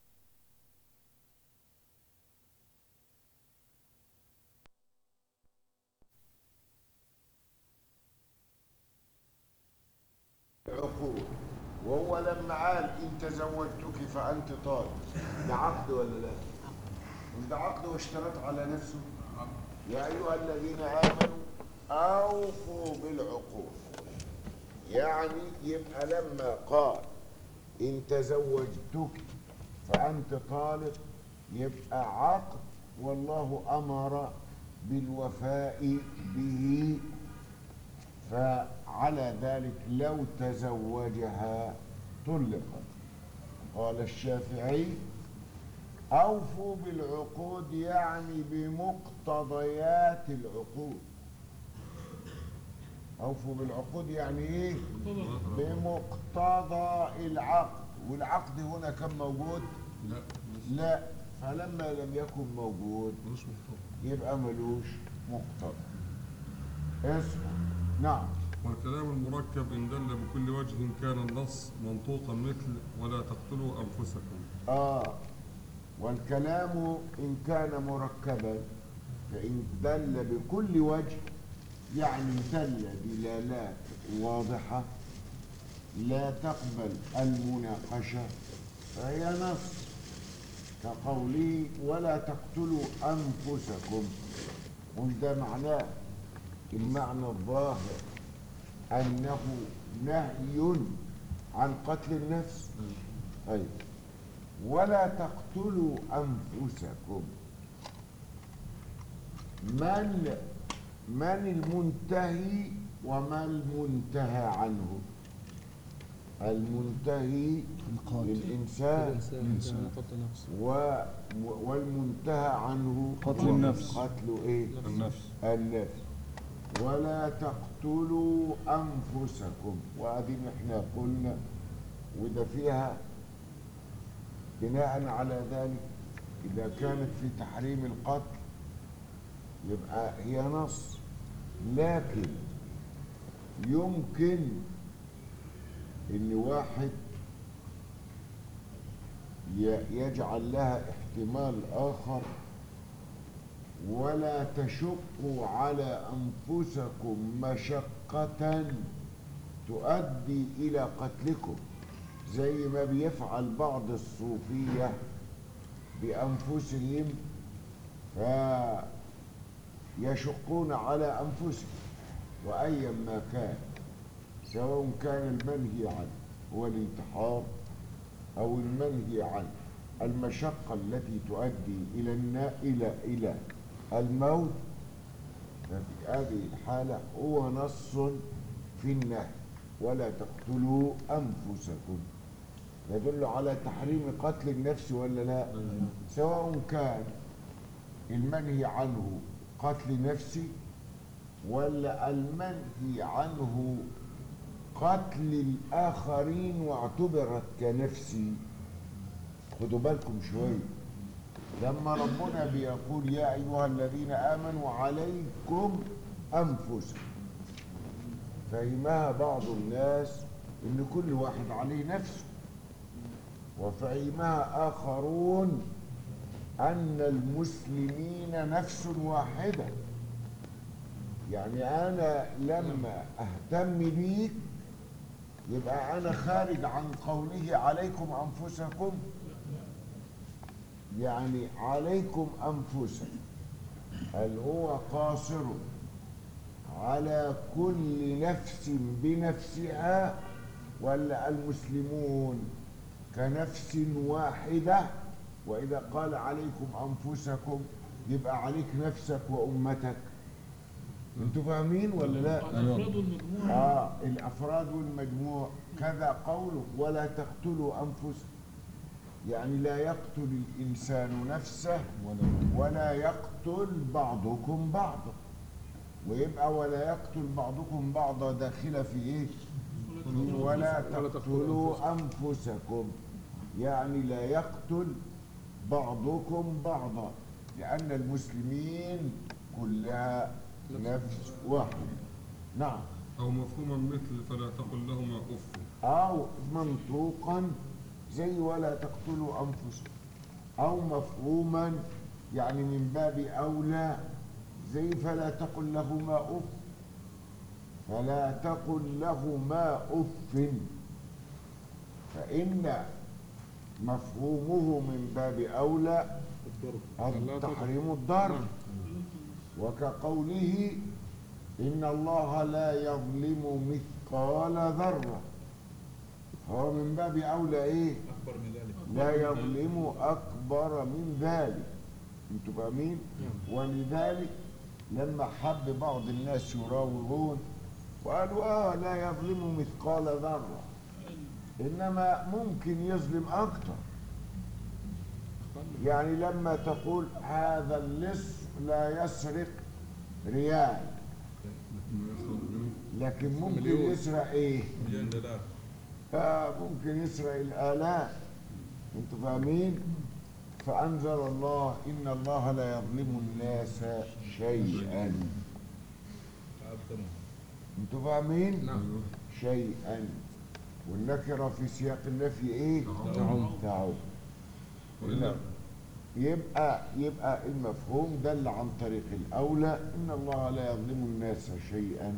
عقود وهو لما قال إن تزوجتك فأنت طالب ده عقد ولا لا؟ مش ده عقد واشترط على نفسه يا أيها الذين آمنوا أوفوا بالعقود يعني يبقى لما قال إن تزوجتك فأنت طالق يبقى عقد والله أمر بالوفاء به فعلى ذلك لو تزوجها طلقت قال الشافعي أوفوا بالعقود يعني بمقتضيات العقود أوفوا بالعقود يعني إيه؟ بمقتضى العقد والعقد هنا كان موجود؟ لا لا فلما لم يكن موجود ملوش مقتضى يبقى ملوش مقتضى اسمع نعم والكلام المركب إن دل بكل وجه كان النص منطوقا مثل ولا تقتلوا أنفسكم آه والكلام إن كان مركبا فإن دل بكل وجه يعني دل دلالات واضحة لا تقبل المناقشة فهي نص كقوله ولا تقتلوا أنفسكم مش ده معناه المعنى الظاهر أنه نهي عن قتل النفس أيوه ولا تقتلوا أنفسكم من من المنتهي وما المنتهى عنه المنتهي الإنسان الإنسان قتل نفسه و والمنتهى عنه قتل هو النفس. قتل إيه؟ النفس النفس ولا تقتلوا أنفسكم وهذه احنا قلنا وده فيها بناء على ذلك إذا كانت في تحريم القتل يبقى هي نص لكن يمكن إن واحد ي- يجعل لها احتمال آخر ولا تشقوا على أنفسكم مشقة تؤدي إلى قتلكم زي ما بيفعل بعض الصوفية بأنفسهم فيشقون على أنفسهم وأيا ما كان سواء كان المنهي عنه هو الانتحار أو المنهي عنه المشقة التي تؤدي إلى النا إلى إلى الموت ففي هذه الحالة هو نص في النهي ولا تقتلوا أنفسكم يدل على تحريم قتل النفس ولا لا سواء كان المنهي عنه قتل نفسي ولا المنهي عنه قتل الآخرين واعتبرت كنفسي خدوا بالكم شوية لما ربنا بيقول يا أيها الذين آمنوا عليكم أنفسكم فهمها بعض الناس إن كل واحد عليه نفسه وفهمها آخرون أن المسلمين نفس واحدة يعني أنا لما أهتم بيك يبقى أنا خارج عن قوله عليكم أنفسكم يعني عليكم أنفسكم هل هو قاصر على كل نفس بنفسها ولا المسلمون كنفس واحدة وإذا قال عليكم أنفسكم يبقى عليك نفسك وأمتك انتوا فاهمين ولا لا؟ الأفراد والمجموعة آه الأفراد والمجموع كذا قوله ولا تقتلوا أنفسكم يعني لا يقتل الإنسان نفسه ولا يقتل بعضكم بعضا ويبقى ولا يقتل بعضكم بعضا داخلة في إيه؟ في ولا تقتلوا أنفسكم يعني لا يقتل بعضكم بعضا لأن المسلمين كلها نفس واحدة نعم أو مفهوما مثل فلا تقل لهما أف أو منطوقا زي ولا تقتلوا أنفسكم أو مفهوما يعني من باب أولى زي فلا تقل لهما أف فلا تقل لهما أف فإن مفهومه من باب أولى تحريم الضرب وكقوله إن الله لا يظلم مثقال ذرة هو من باب أولى إيه؟ أكبر من ذلك لا يظلم أكبر من ذلك أنتوا فاهمين؟ ولذلك لما حب بعض الناس يراوغون وقالوا آه لا يظلم مثقال ذرة إنما ممكن يظلم أكتر يعني لما تقول هذا اللص لا يسرق ريال لكن ممكن يسرق ايه؟ مليون دولار آه ممكن يسرق الآلاف انتوا فاهمين؟ فأنزل الله إن الله لا يظلم الناس شيئا أكثر انتوا فاهمين؟ نعم شيئا والنكرة في سياق النفي ايه؟ تعم تعود وإلا يبقى يبقى المفهوم دل عن طريق الأولى إن الله لا يظلم الناس شيئا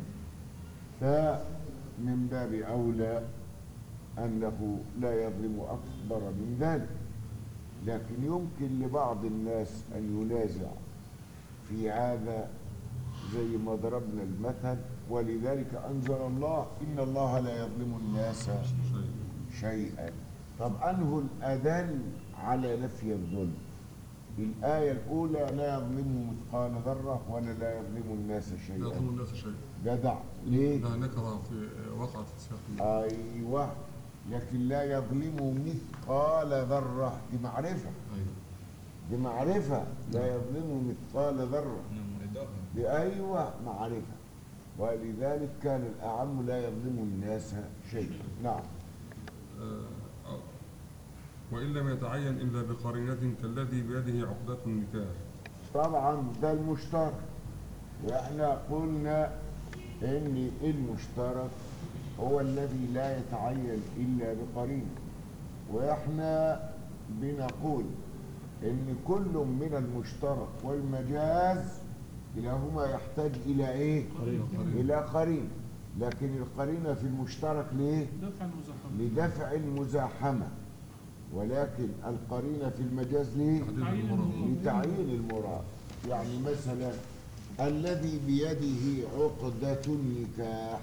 فمن باب أولى أنه لا يظلم أكبر من ذلك لكن يمكن لبعض الناس أن ينازع في هذا زي ما ضربنا المثل ولذلك أنزل الله إن الله لا يظلم الناس شيء شيئا طب أنه الأدل على نفي الظلم الآية الأولى لا يظلم مثقال ذرة ولا لا يظلم الناس لا شيئا يظلم الناس شيء جدع ليه؟ لا نكرة في وقعت في سياق أيوه لكن لا يظلم مثقال ذرة دي معرفة أيوه دي معرفة لا يظلم مثقال ذرة نعم إضافة دي أيوه معرفة ولذلك كان الأعم لا يظلم الناس شيئا نعم آه، وإن لم يتعين إلا بقرينة كالذي بيده عقدة النكاح طبعا ده المشترك واحنا قلنا ان المشترك هو الذي لا يتعين الا بقرينه واحنا بنقول ان كل من المشترك والمجاز كلاهما يحتاج الى ايه الى قرينه لكن القرينه في المشترك ليه دفع المزاحمة لدفع المزاحمة ولكن القرينة في المجاز ليه؟ تحديد المراد لتعيين المراد يعني مثلا الذي بيده عقدة النكاح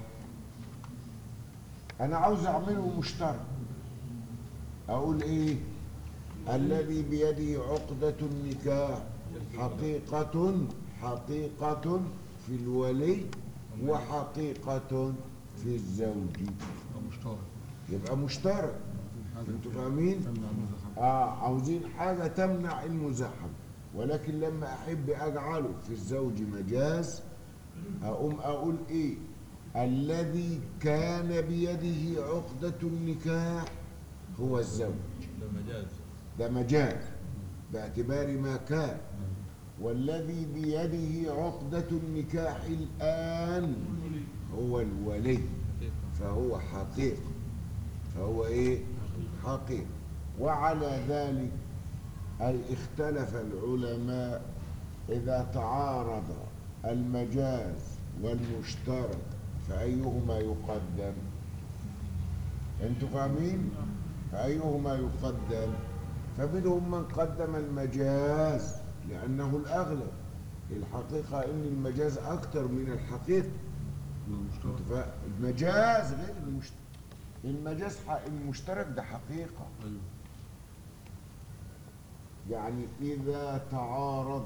أنا عاوز أعمله مشترك أقول إيه الذي بيده عقدة النكاح حقيقة حقيقة في الولي وحقيقة في الزوج يبقى مشترك يبقى مشترك انتوا فاهمين؟ تمنع المزاحمة اه عاوزين حاجة تمنع المزاحمة ولكن لما أحب أجعله في الزوج مجاز أقوم أقول إيه الذي كان بيده عقدة النكاح هو الزوج ده مجاز ده مجاز باعتبار ما كان والذي بيده عقدة النكاح الآن هو الولي حقيقة فهو حقيقة فهو ايه حقيقة وعلى ذلك أي اختلف العلماء إذا تعارض المجاز والمشترك فأيهما يقدم انتوا فاهمين فأيهما يقدم فمنهم من قدم المجاز لأنه الأغلب الحقيقة إن المجاز أكثر من الحقيقة المشترك فالمجاز غير المشترك المجاز ح- المشترك ده حقيقة ايوه يعني إذا تعارض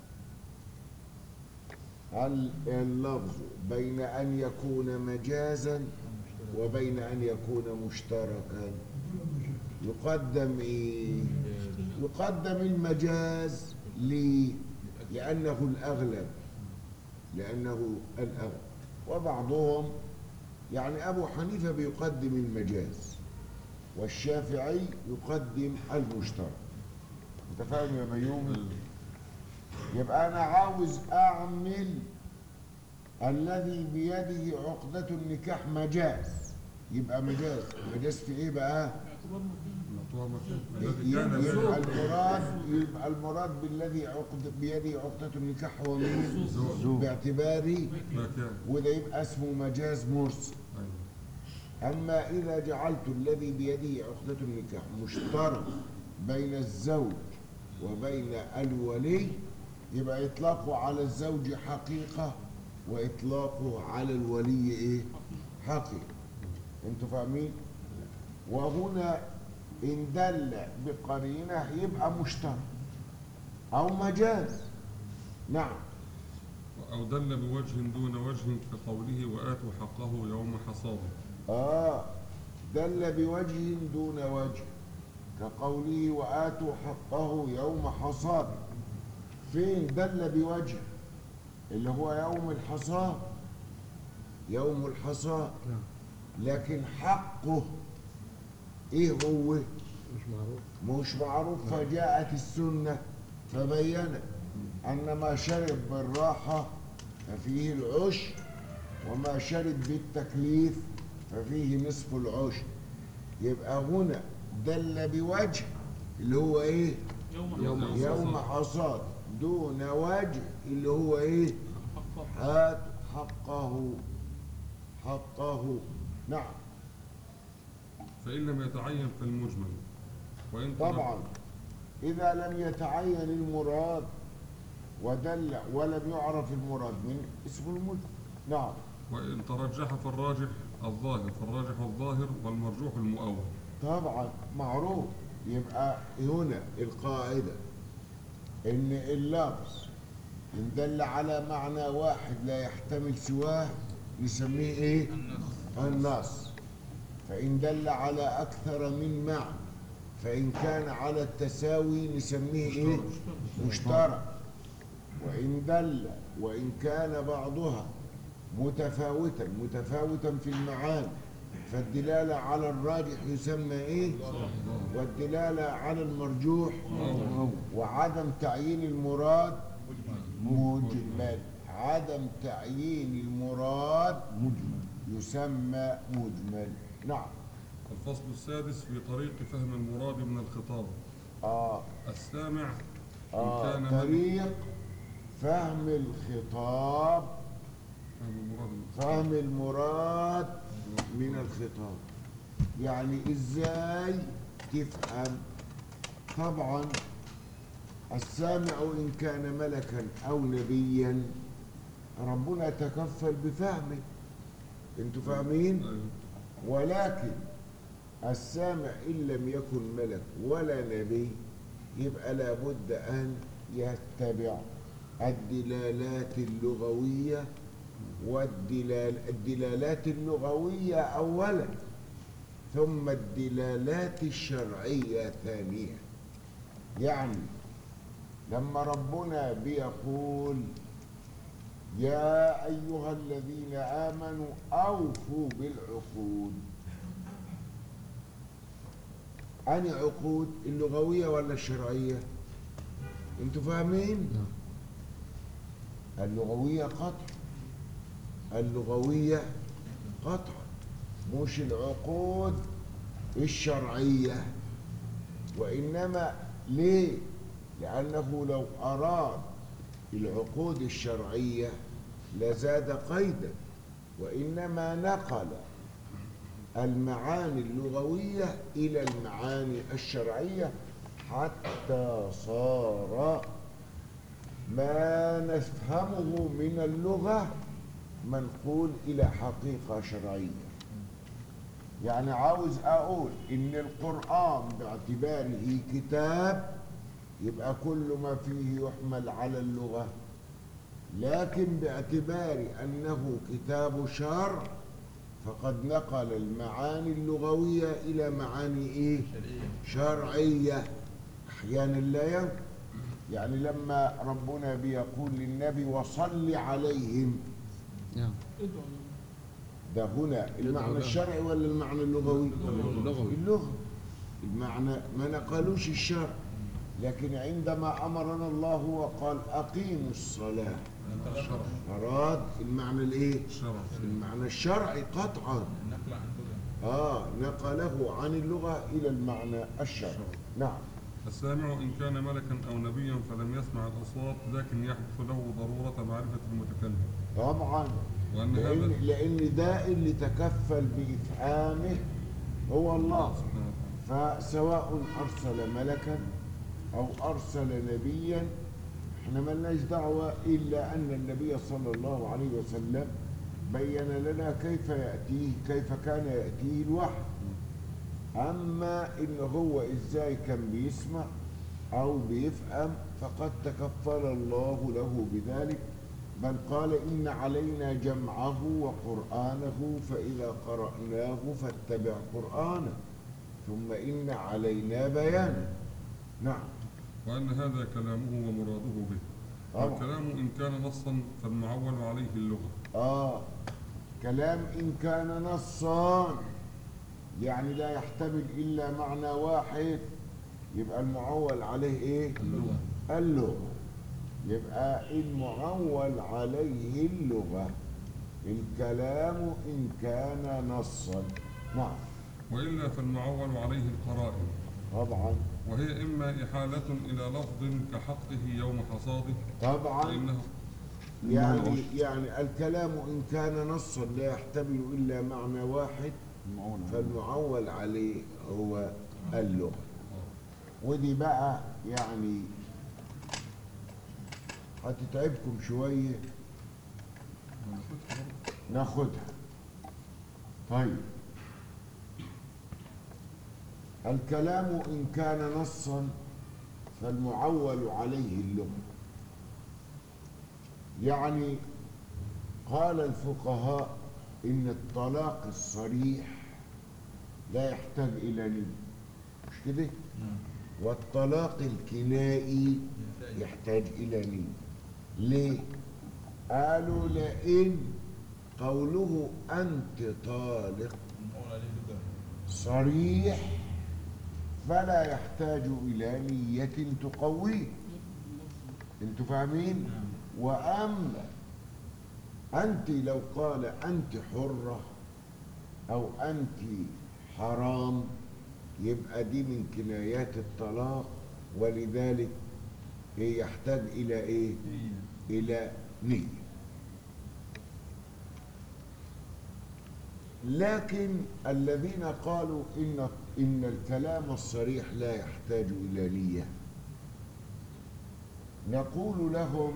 هل اللفظ بين أن يكون مجازا وبين أن يكون مشتركا يقدم إيه؟ يقدم المجاز ليه؟ لأنه الأغلب لأنه الأغلب وبعضهم يعني أبو حنيفة بيقدم المجاز والشافعي يقدم المشترك أنت فاهم يا بيومي؟ يبقى أنا عاوز أعمل الذي بيده عقدة النكاح مجاز يبقى مجاز مجاز في إيه بقى؟ الاعتبار مكان الذي كان يبقى بيده المراد يبقى المراد بالذي عقد بيده عقدة النكاح هو مين؟ زوج. باعتباري ما كان وده يبقى اسمه مجاز مرسل ايوه أما إذا جعلت الذي بيده عقدة النكاح مشترك بين الزوج وبين الولي يبقى إطلاقه على الزوج حقيقة وإطلاقه على الولي إيه؟ حقيقة أنتوا فاهمين؟ وهنا إن دل بقرينة يبقى مشترك أو مجاز نعم أو دل بوجه دون وجه كقوله وآتوا حقه يوم حصاده آه دل بوجه دون وجه كقوله وآتوا حقه يوم حصاده فين دل بوجه اللي هو يوم الحصاد يوم الحصاد لكن حقه ايه هو مش معروف مش معروف فجاءت السنة فبينت أن ما شرب بالراحة ففيه العشر وما شرب بالتكليف ففيه نصف العشر يبقى هنا دل بوجه اللي هو ايه يوم يوم حصاد دون وجه اللي هو ايه هات حقه حقه نعم فإن لم يتعين فالمجمل وإن ترك- طبعا إذا لم يتعين المراد ودل ولم يعرف المراد من اسم المجمل نعم وإن ترجح فالراجح الظاهر فالراجح الظاهر والمرجوح المؤول طبعا معروف يبقى هنا القاعدة إن اللفظ إن دل على معنى واحد لا يحتمل سواه نسميه إيه؟ النص فإن دل على أكثر من معنى فإن كان على التساوي نسميه إيه؟ مشترك وإن دل وإن كان بعضها متفاوتا متفاوتا في المعاني فالدلالة على الراجح يسمى إيه؟ والدلالة على المرجوح وعدم تعيين المراد مجمل عدم تعيين المراد يسمى مجمل نعم الفصل السادس في طريق فهم المراد من الخطاب آه السامع إن آه كان من طريق فهم الخطاب فهم المراد من فهم المراد من الخطاب يعني ازاي تفهم طبعا السامع إن كان ملكا أو نبيا ربنا يتكفل بفهمه انتوا فاهمين أيوه. ولكن السامع إن لم يكن ملك ولا نبي يبقى لابد أن يتبع الدلالات اللغوية والدلال الدلالات اللغوية أولا ثم الدلالات الشرعية ثانيا يعني لما ربنا بيقول يا أيها الذين آمنوا أوفوا بالعقود أني عقود اللغوية ولا الشرعية انتوا فاهمين اللغوية قطع اللغوية قطع مش العقود الشرعية وإنما ليه لأنه لو أراد العقود الشرعية لزاد قيدا وإنما نقل المعاني اللغوية إلى المعاني الشرعية حتى صار ما نفهمه من اللغة منقول إلى حقيقة شرعية يعني عاوز أقول إن القرآن باعتباره كتاب يبقى كل ما فيه يحمل على اللغة لكن باعتبار أنه كتاب شرع فقد نقل المعاني اللغوية إلى معاني إيه؟ شرعية أحيانا لا ينقل يعني لما ربنا بيقول للنبي وصل عليهم نعم ادعوا ده هنا المعنى الشرعي ولا المعنى اللغوي؟ اللغوي. اللغة المعنى ما نقلوش الشرع لكن عندما أمرنا الله وقال أقيموا الصلاة الشرع أراد المعنى الإيه؟ الشرع المعنى الشرعي قطعا النقل عن اللغة آه نقله عن اللغة إلى المعنى الشرعي نعم السامع إن كان ملكا أو نبيا فلم يسمع الأصوات لكن يحدث له ضرورة معرفة المتكلم طبعا وأن لأن, هذا لأن ده اللي تكفل بإفهامه هو الله سبحانه وتعالى. فسواء أرسل ملكا أو أرسل نبيا احنا ملناش دعوة إلا أن النبي صلى الله عليه وسلم بين لنا كيف يأتيه كيف كان يأتيه الوحي أما إن هو إزاي كان بيسمع أو بيفهم فقد تكفل الله له بذلك بل قال إن علينا جمعه وقرآنه فإذا قرأناه فاتبع قرآنه ثم إن علينا بيانه نعم وأن هذا كلامه ومراده به طبعا. والكلام إن كان نصا فالمعول عليه اللغة آه كلام إن كان نصا يعني لا يحتمل إلا معنى واحد يبقى المعول عليه إيه؟ اللغة اللغة يبقى المعول عليه اللغة الكلام إن كان نصا نعم وإلا فالمعول عليه القرائن طبعا وهي إما إحالة إلى لفظ كحقه يوم حصاده طبعا فإنه يعني يعني الكلام إن كان نصا لا يحتمل إلا معنى واحد فالمعول عليه هو اللغة ودي بقى يعني هتتعبكم شوية ناخدها طيب الكلام إن كان نصا فالمعول عليه اللغة يعني قال الفقهاء إن الطلاق الصريح لا يحتاج إلى نية مش كده؟ والطلاق الكنائي يحتاج إلى نية ليه؟ قالوا لئن قوله أنت طالق المعول عليه اللغة صريح فلا يحتاج إلى نية تقويه انتوا فاهمين وأما أنت لو قال أنت حرة أو أنت حرام يبقى دي من كنايات الطلاق ولذلك إيه يحتاج إلى إيه؟ إلى نية لكن الذين قالوا إن إن الكلام الصريح لا يحتاج إلى نية نقول لهم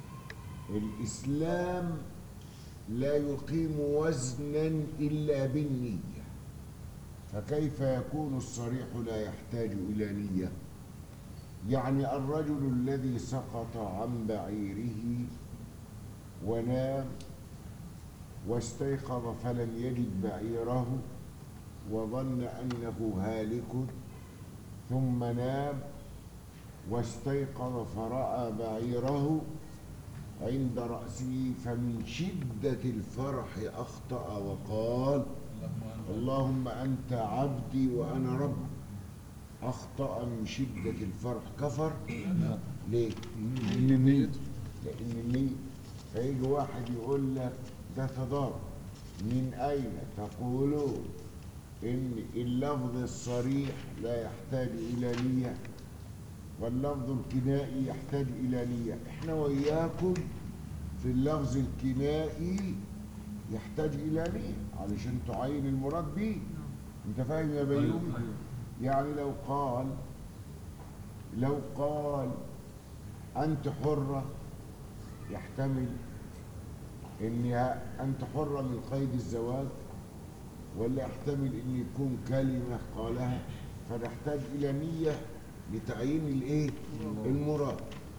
الإسلام لا يقيم وزنا إلا بالنية فكيف يكون الصريح لا يحتاج إلى نية يعني الرجل الذي سقط عن بعيره ونام واستيقظ فلم يجد بعيره وظن أنه هالك ثم نام واستيقظ فرأى بعيره عند رأسه فمن شدة الفرح أخطأ وقال اللهم أنت اللهم أنت عبدي وأنا رب أخطأ من شدة الفرح كفر ليه؟ لأن النية لأن النية فيجي واحد يقول لك ده تضارب من أين تقولون إن اللفظ الصريح لا يحتاج إلى نية واللفظ الكنائي يحتاج إلى نية إحنا وإياكم في اللفظ الكنائي يحتاج إلى نية علشان تعين المراد به أنت فاهم يا بيومي؟ أيوة. يعني لو قال لو قال أنت حرة يحتمل إن أنت حرة من قيد الزواج ولا يحتمل إن يكون كلمة قالها فنحتاج إلى نية لتعيين الإيه؟ المراد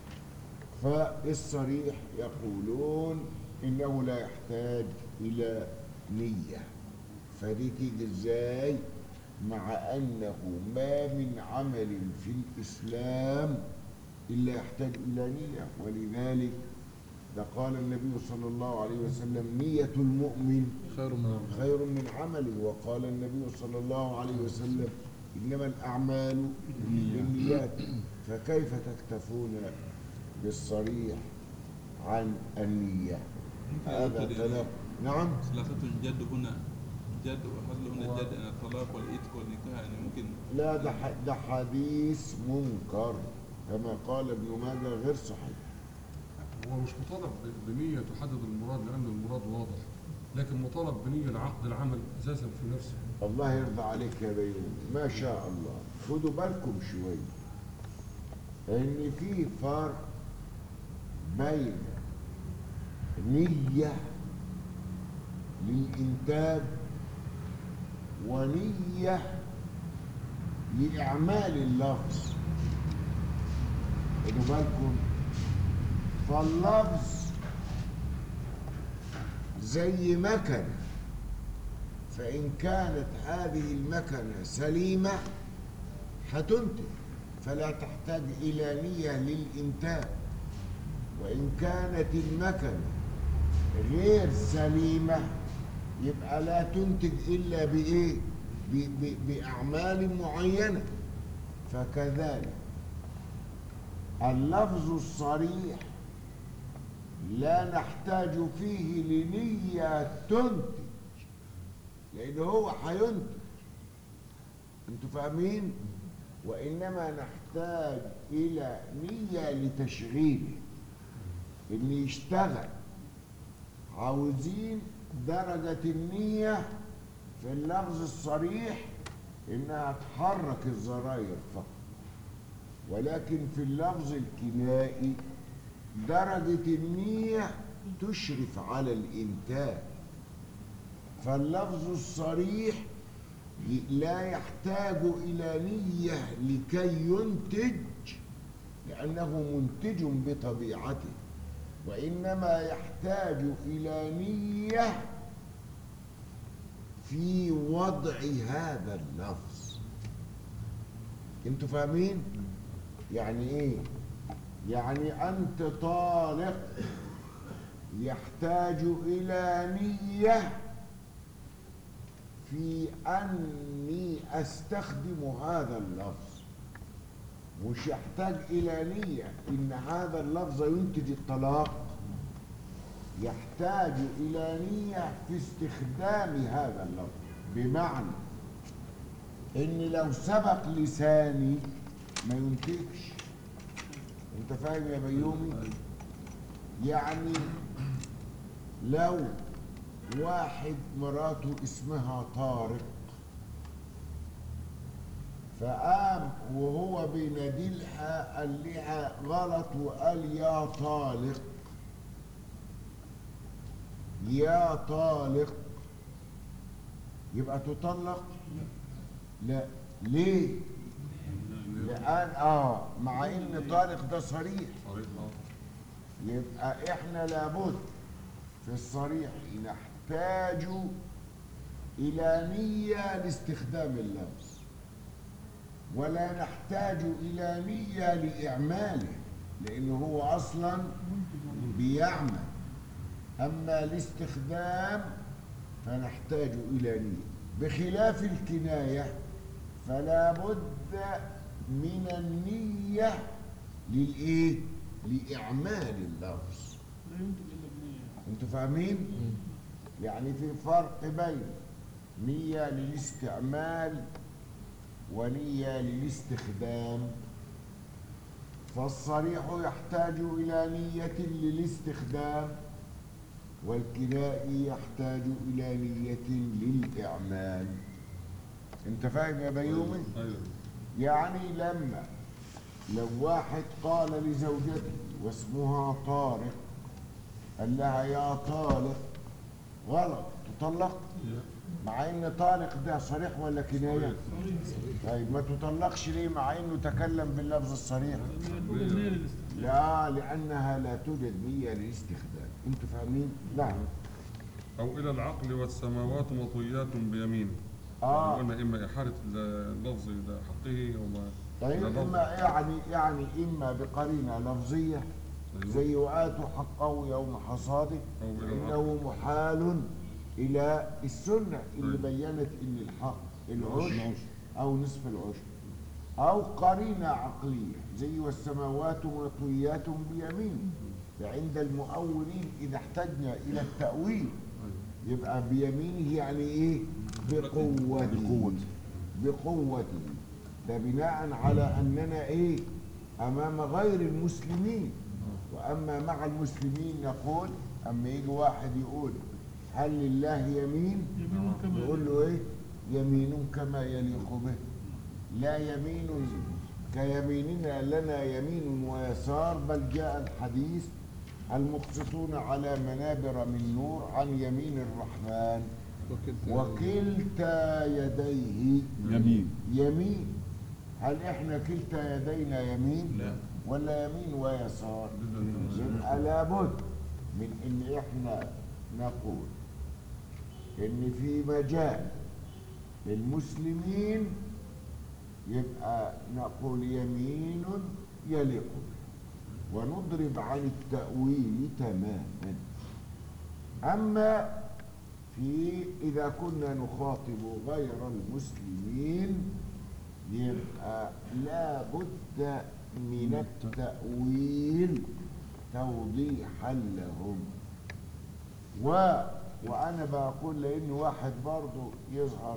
فالصريح يقولون إنه لا يحتاج إلى نية فدي تيجي إزاي؟ مع أنه ما من عمل في الإسلام إلا يحتاج إلى نية ولذلك ده قال النبي صلى الله عليه وسلم نية المؤمن خير من خير من عمله وقال النبي صلى الله عليه وسلم إنما الأعمال بالنيات فكيف تكتفون بالصريح عن النية هذا تناقض نعم ثلاثة جد هنا جد وحصل هنا جد أن الطلاق والإتق والنكاح يعني ممكن لا ده ح- ده حديث منكر كما قال ابن ماجه غير صحيح هو مش مطالب ب- بنية تحدد المراد لأن المراد واضح لكن مطالب بنية لعقد العمل أساسا في نفسه الله يرضى عليك يا بيوم ما شاء الله خدوا بالكم شوية ان في فرق بين نية للإنتاج ونية لإعمال اللفظ خدوا بالكم فاللفظ زي مكنه فإن كانت هذه المكنة سليمة هتنتج فلا تحتاج إلى نية للإنتاج وإن كانت المكنة غير سليمة يبقى لا تنتج إلا بإيه؟ ب- ب- بأعمال معينة فكذلك اللفظ الصريح لا نحتاج فيه لنية تنتج لأن هو هينتج أنتوا فاهمين؟ وإنما نحتاج إلى نية لتشغيله إن يشتغل عاوزين درجة النية في اللفظ الصريح إنها تحرك الزراير فقط ولكن في اللفظ الكنائي درجة النية تشرف على الإنتاج فاللفظ الصريح ي- لا يحتاج إلى نية لكي ينتج لأنه منتج بطبيعته وإنما يحتاج إلى نية في وضع هذا اللفظ انتوا فاهمين يعني ايه يعني انت طالق يحتاج الى نيه في اني استخدم هذا اللفظ مش يحتاج الى نيه ان هذا اللفظ ينتج الطلاق يحتاج الى نيه في استخدام هذا اللفظ بمعنى ان لو سبق لساني ما ينتجش انت فاهم يا بيومي يعني لو واحد مراته اسمها طارق فقام وهو بينادلها قال لها غلط وقال يا طالق يا طالق يبقى تطلق لا ليه لان اه مع ان طالق ده صريح صريح اه يبقى احنا لابد في الصريح نحتاج الى نيه لاستخدام اللفظ ولا نحتاج الى نيه لاعماله لانه هو اصلا بيعمل اما الاستخدام فنحتاج الى نيه بخلاف الكنايه فلا بد من النيه للايه لاعمال اللفظ لا ينتج الا بنيه انتوا فاهمين يعني في فرق بين نية للاستعمال ونية للاستخدام فالصريح يحتاج إلى نية للاستخدام والكنائي يحتاج إلى نية للإعمال انت فاهم يا بيومي؟ ايوه يعني لما لو واحد قال لزوجته واسمها طارق قال لها يا طالق غلط تطلق مع ان طالق ده صريح ولا كنايه طيب ما تطلقش ليه مع انه تكلم باللفظ الصريح يقول النية للاستخدام لا لانها لا توجد نيه للاستخدام انتوا فاهمين نعم او الى العقل والسماوات مطويات بيمينه اه قلنا اما احاله اللفظ الى حقه او ما طيب إلى اما يعني يعني اما بقرينه لفظيه أيوه. زي وآتوا حقه يوم حصاده أو إلى فإنه محال إلى السنة اللي أيوه. بينت إن الحق العشر أو نصف العشر أو قرينة عقلية زي والسماوات مطويات بيمين فعند المؤولين إذا احتجنا إلى التأويل يبقى بيمينه يعني إيه؟ بقوته بقوته ده بناء على أننا إيه؟ أمام غير المسلمين وأما مع المسلمين نقول أما يجي واحد يقول هل لله يمين؟ يمين كما نقول له إيه؟ يمين كما يليق به لا يمين كيميننا لنا يمين ويسار بل جاء الحديث المقسطون على منابر من نور عن يمين الرحمن وكلتا وكلتا يديه يمين يمين هل احنا كلتا يدينا يمين لا. ولا يمين ويسار يبقى لابد من ان احنا نقول ان في مجال للمسلمين يبقى نقول يمين يليق به ونضرب عن التأويل تماما أما في إذا كنا نخاطب غير المسلمين يبقى لا بد من التأويل توضيحا لهم و وأنا بقول لأن واحد برضو يظهر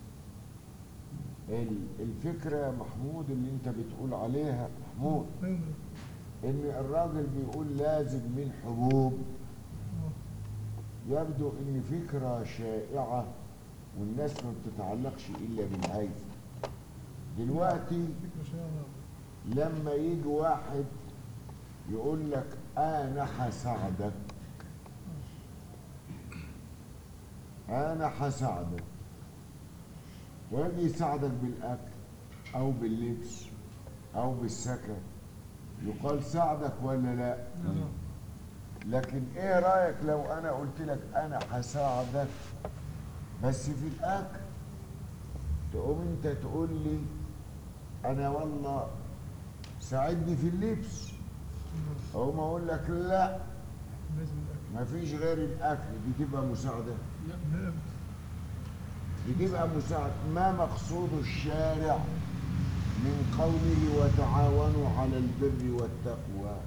ال- الفكرة يا محمود اللي أنت بتقول عليها محمود إن الراجل بيقول لازم من حبوب يبدو ان فكرة شائعة والناس ما بتتعلقش الا بالهيثم دلوقتي لما يجي واحد يقول لك انا هساعدك انا هساعدك ويجي يساعدك بالاكل او باللبس او بالسكن يقال ساعدك ولا لا لكن ايه رايك لو انا قلت لك انا هساعدك بس في الاكل تقوم انت تقول لي انا والله ساعدني في اللبس اقوم اقول لك لا مفيش غير الاكل دي تبقى مساعده دي تبقى مساعده ما مقصود الشارع من قوله وتعاونوا على البر والتقوى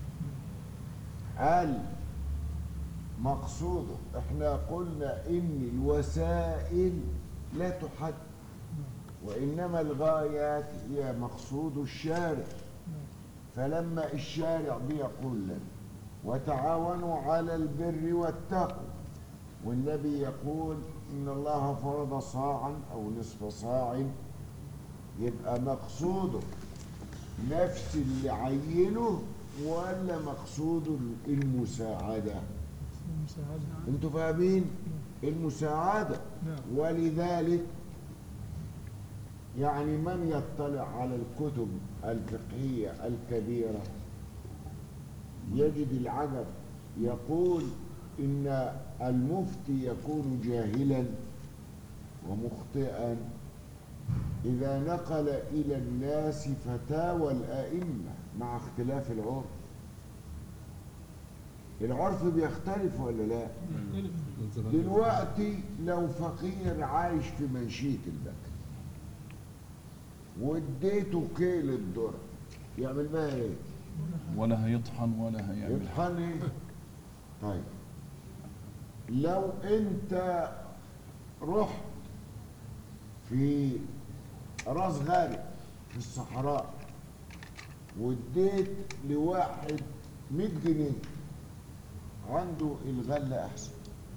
هل مقصوده احنا قلنا ان الوسائل لا تحد وانما الغايات هي مقصود الشارع فلما الشارع بيقول لنا وتعاونوا على البر والتقوى والنبي يقول ان الله فرض صاعا او نصف صاع يبقى مقصوده نفس اللي عينه ولا مقصوده المساعدة المساعدة انتوا فاهمين المساعدة نعم ولذلك يعني من يطلع على الكتب الفقهية الكبيرة يجد العجب يقول إن المفتي يكون جاهلا ومخطئا إذا نقل إلى الناس فتاوى الأئمة مع اختلاف العرف العرف بيختلف ولا لا؟ يختلف دلوقتي لو فقير عايش في منشية البكر واديته كيل الذرة يعمل بها ايه؟ ولا هيطحن ولا هيعمل يطحن ايه؟ طيب لو انت رحت في راس غارب في الصحراء واديت لواحد 100 جنيه عنده الغلة احسن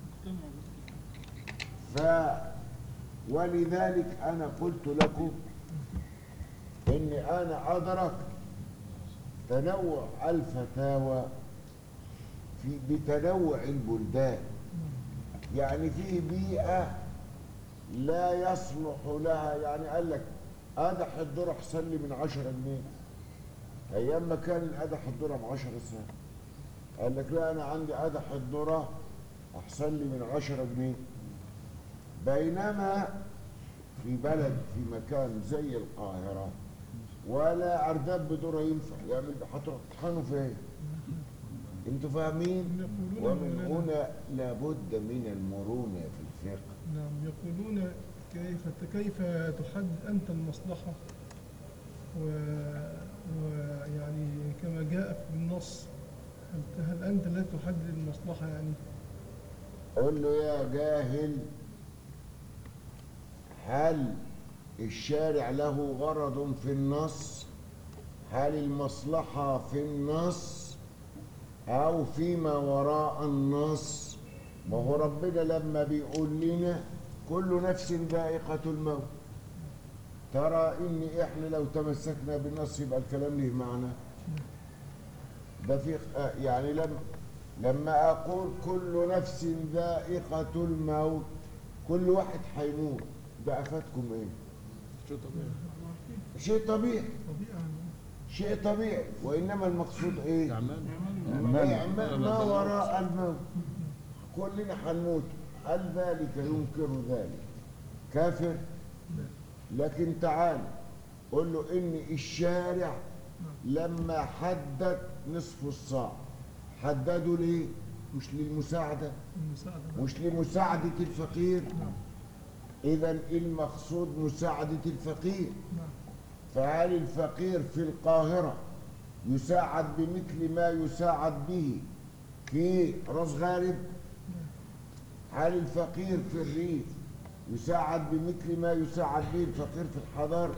ف ولذلك انا قلت لكم اني انا ادرك تنوع الفتاوى في بتنوع البلدان يعني في بيئة لا يصلح لها يعني قال لك قدح الذرة احسن لي من 10 جنيه ايام ما كان القدح الذرة ب 10 سنة قال لك لا انا عندي قدح الذرة احسن لي من 10 جنيه بينما في بلد في مكان زي القاهرة ولا أرداب بذرة ينفع يعمل هتروح تطحنه فين؟ انتوا فاهمين؟ يقولون ومن إننا- هنا لابد من المرونة في الفقه نعم يقولون كيف كيف تحدد أنت المصلحة و- ويعني كما جاء في النص هل, هل أنت لا تحدد المصلحة يعني قول له يا جاهل هل الشارع له غرض في النص هل المصلحة في النص أو فيما وراء النص ما هو ربنا لما بيقول لنا كل نفس ذائقة الموت ترى إن إحنا لو تمسكنا بالنص يبقى الكلام له معنى ده في آه، يعني لما لما أقول كل نفس ذائقة الموت كل واحد هيموت ده أفادكم إيه؟ شو طبيعي شيء طبيعي طبيعة شيء طبيعي وإنما المقصود إيه؟ أعمال إعمال ما وراء الموت كلنا هنموت هل ذلك ينكر ذلك كافر لكن تعال قل له ان الشارع لما حدد نصف الصاع حدده ليه مش للمساعده المساعدة مش لمساعده الفقير اذا المقصود مساعده الفقير نعم فهل الفقير في القاهرة يساعد بمثل ما يساعد به في راس غارب هل الفقير في الريف يساعد بمثل ما يساعد به الفقير في الحضر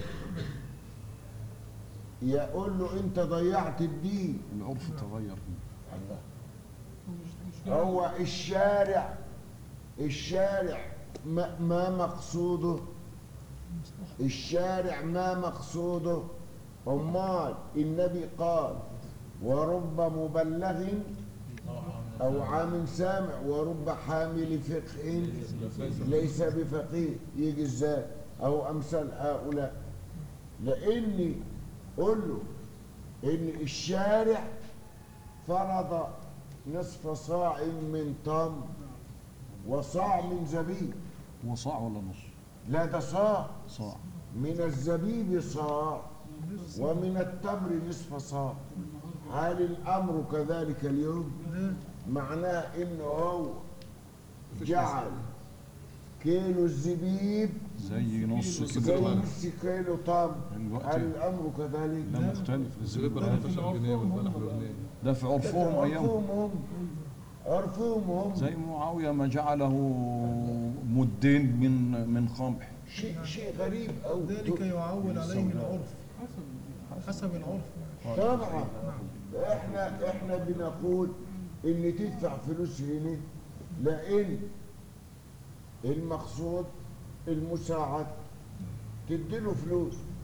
يقول له انت ضيعت الدين العرف تغير الله مش مش هو الشارع الشارع ما, ما مقصوده الشارع ما مقصوده امال النبي قال ورب مبلغ او عام سامع ورب حامل فقه ليس بفقيه يجي ازاي او امثال هؤلاء لاني قل له ان الشارع فرض نصف صاع من تمر وصاع من زبيب هو صاع ولا نص لا ده صاع صاع من الزبيب صاع ومن التمر نصف صاع هل الامر كذلك اليوم معناه انه هو جعل كيلو الزبيب زي نص زي كيلو نص كيلو تمر الوقت هل الامر كذلك لا مختلف الزبيب ب الزبيب 14 جنيه والبلح بجنيه ده في عرفهم ايام عرفوهم هم عرفوهم هم زي معاويه ما جعله مدين من من قمح شيء شيء غريب او ذلك يعول عليه العرف حسب العرف طبعا احنا احنا بنقول ان تدفع فلوس هنا لان المقصود المساعد تديله فلوس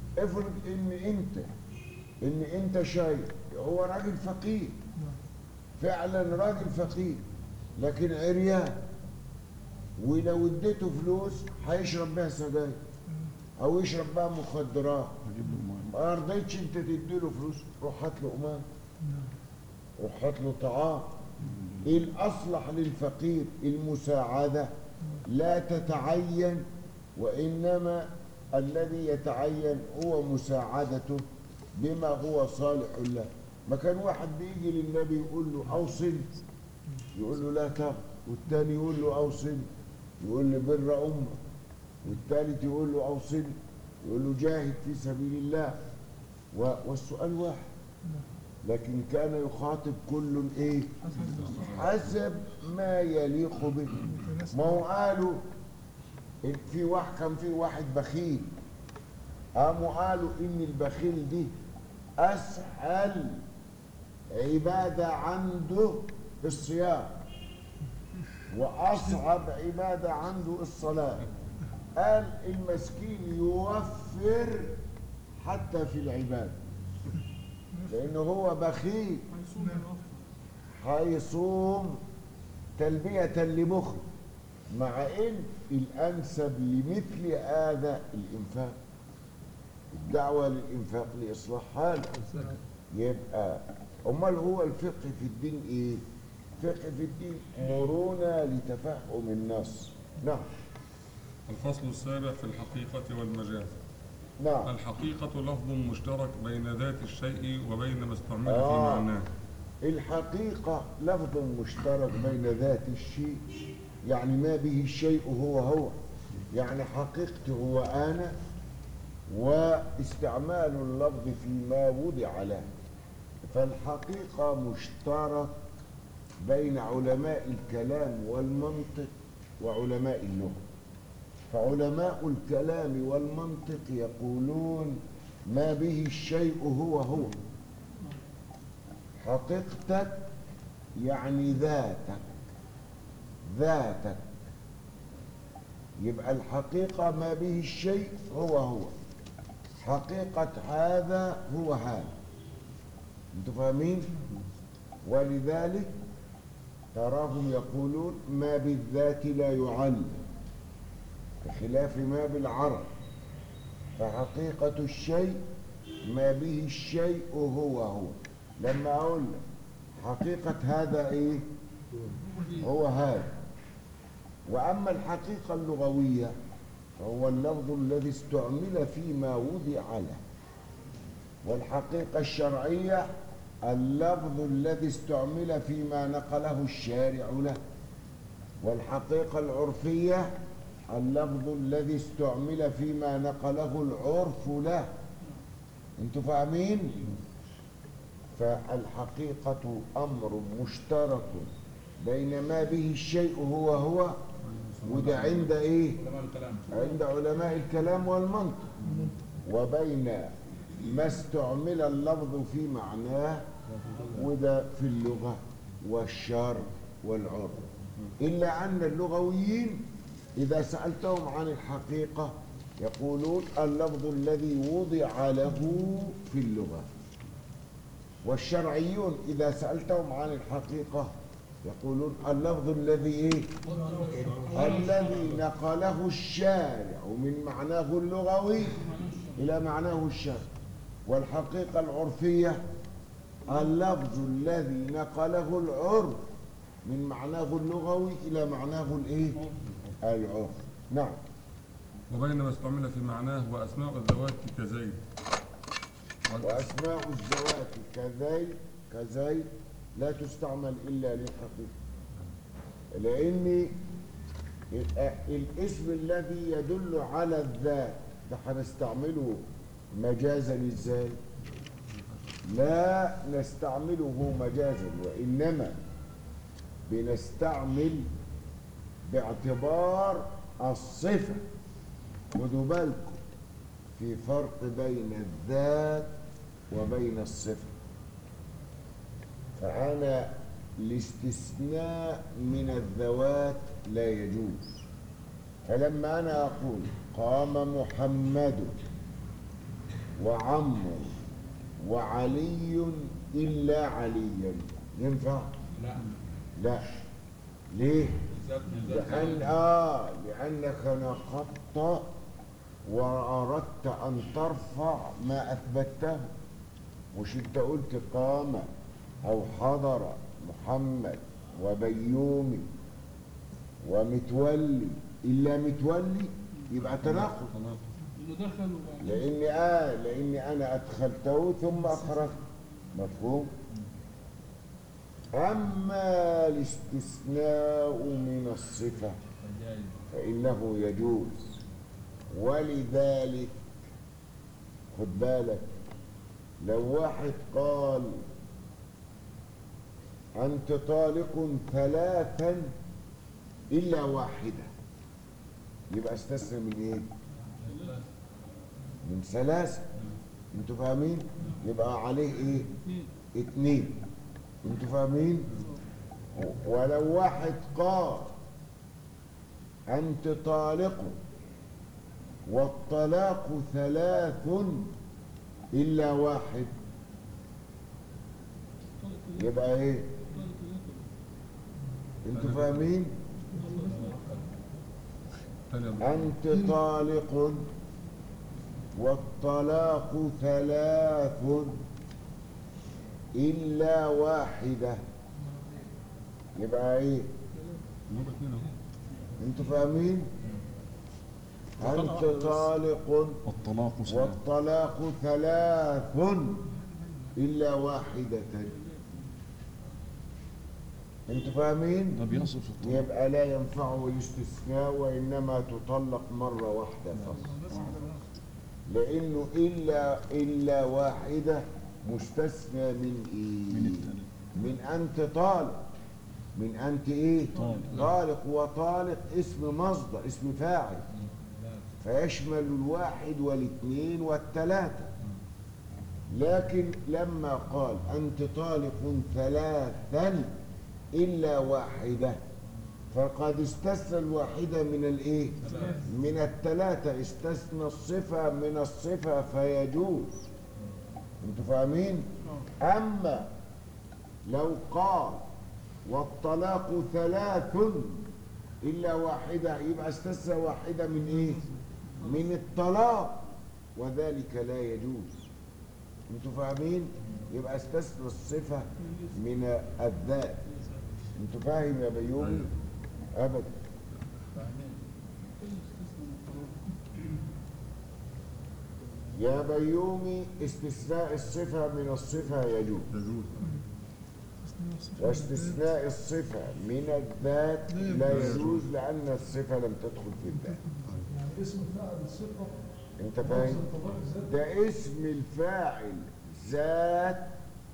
افرض ان انت ان انت شايف هو راجل فقير فعلا راجل فقير لكن عريان ولو اديته فلوس هيشرب بيها سجاير او يشرب بيها مخدرات اجيب له ميه ما رضيتش انت تديله فلوس روح هات له قماش روح هات له طعام الاصلح للفقير المساعده لا تتعين وانما الذي يتعين هو مساعدته بما هو صالح له ما كان واحد بيجي للنبي يقول له اوصني يقول له لا تغ والتاني يقول له اوصني يقول له بر امك والتالت يقول له اوصني يقول له جاهد في سبيل الله و- والسؤال واحد لكن كان يخاطب كل ايه حسب ما يليق به ما هو قالوا إن في واحد كان في واحد بخيل قاموا قالوا ان البخيل دي اسهل عباده عنده الصيام واصعب عباده عنده الصلاه قال المسكين يوفر حتى في العباده لانه هو بخيل هيصوم يوفر هيصوم تلبية لمخه مع ان الانسب لمثل هذا الانفاق الدعوة للانفاق لاصلاح حاله يبقى امال هو الفقه في الدين ايه فقه في الدين مرونة لتفهم النص نعم الفصل السابع في الحقيقة والمجاز نعم الحقيقة لفظ مشترك بين ذات الشيء وبين ما استعمل في آه. معناه الحقيقة لفظ مشترك بين ذات الشيء يعني ما به الشيء هو هو يعني حقيقته هو أنا واستعمال اللفظ فيما وضع له فالحقيقة مشترك بين علماء الكلام والمنطق وعلماء اللغة فعلماء الكلام والمنطق يقولون ما به الشيء هو هو حقيقتك يعني ذاتك ذاتك يبقى الحقيقة ما به الشيء هو هو حقيقة هذا هو هذا انتوا فاهمين ولذلك تراهم يقولون ما بالذات لا يعلم بخلاف ما بالعرب فحقيقة الشيء ما به الشيء هو هو لما أقول لك حقيقة هذا إيه هو هذا وأما الحقيقة اللغوية فهو اللفظ الذي استعمل فيما وضع له والحقيقة الشرعية اللفظ الذي استعمل فيما نقله الشارع له والحقيقة العرفية اللفظ الذي استعمل فيما نقله العرف له انتوا فاهمين فالحقيقة أمر مشترك بين ما به الشيء هو هو وده عند ايه عند علماء الكلام والمنطق وبين ما استعمل اللفظ في معناه وده في اللغة والشرع والعرف إلا أن اللغويين إذا سألتهم عن الحقيقة يقولون اللفظ الذي وضع له في اللغة والشرعيون إذا سألتهم عن الحقيقة يقولون اللفظ الذي إيه؟ الذي نقله الشارع من معناه اللغوي إلى معناه الشرعي والحقيقة العرفية اللفظ الذي نقله العرف من معناه اللغوي إلى معناه الإيه؟ العرف نعم وبين ما استعمل في معناه وأسماء الذوات كزيد وأسماء الذوات كذي كزي لا تستعمل إلا للحقيقة لأن ال- الاسم الذي يدل على الذات ده هنستعمله مجازا ازاي؟ لا نستعمله مجازا وإنما بنستعمل باعتبار الصفة خدوا بالكم في فرق بين الذات وبين الصفة فأنا الاستثناء من الذوات لا يجوز فلما أنا أقول قام محمد وعمرو وعلي إلا عليا ينفع؟ لا لا ليه؟ ذات من ذات لأن آه لأنك نقضت وأردت أن ترفع ما أثبته مش أنت قلت قام أو حضر محمد وبيومي ومتولي إلا متولي يبقى تناقض انه دخل وبعد لأني آه لأني أنا أدخلته ثم أخرجته مفهوم؟ أما الاستثناء من الصفة فإنه يجوز ولذلك خد بالك لو واحد قال أنت طالق ثلاثا إلا واحدة يبقى استثنى من إيه؟ من ثلاثة انتوا فاهمين؟ يبقى عليه إيه؟ اثنين اتنين انتوا فاهمين؟ ولو واحد قال أنت طالق والطلاق ثلاث إلا واحد طالق ثلاثة يبقى إيه؟ طالق ثلاثة انتوا فاهمين؟ تاني أنت طالق والطلاق ثلاث إلا واحدة يبقى إيه؟ يبقى اتنين اهو انتوا فاهمين؟ أنت طالق والطلاق ثلاث والطلاق ثلاث إلا واحدة انتوا فاهمين؟ ده بيصف الطلاق يبقى لا ينفعه الاستثناء وإنما تطلق مرة واحدة فقط لأنه إلا إلا واحدة مستثنى من إيه؟ من التاني. من أنت طالق من أنت إيه؟ طالق. طالق وطالق اسم مصدر اسم فاعل فيشمل الواحد والاثنين والثلاثة لكن لما قال أنت طالق ثلاثا إلا واحدة فقد استثنى الواحدة من الإيه؟ من الثلاثة استثنى الصفة من الصفة فيجوز أنتوا فاهمين؟ أما لو قال والطلاق ثلاث إلا واحدة يبقى استثنى واحدة من إيه؟ من الطلاق وذلك لا يجوز انتوا فاهمين؟ يبقى استثنى الصفة من الذات انتوا فاهم يا بيومي؟ أبدا يا بيومي استثناء الصفة من الصفة يجوز يجوز واستثناء الصفة من الذات لا يجوز لأن الصفة لم تدخل في الذات يعني اسم فاعل الصفة انت فاهم؟ الطلاق ذات ده اسم الفاعل ذات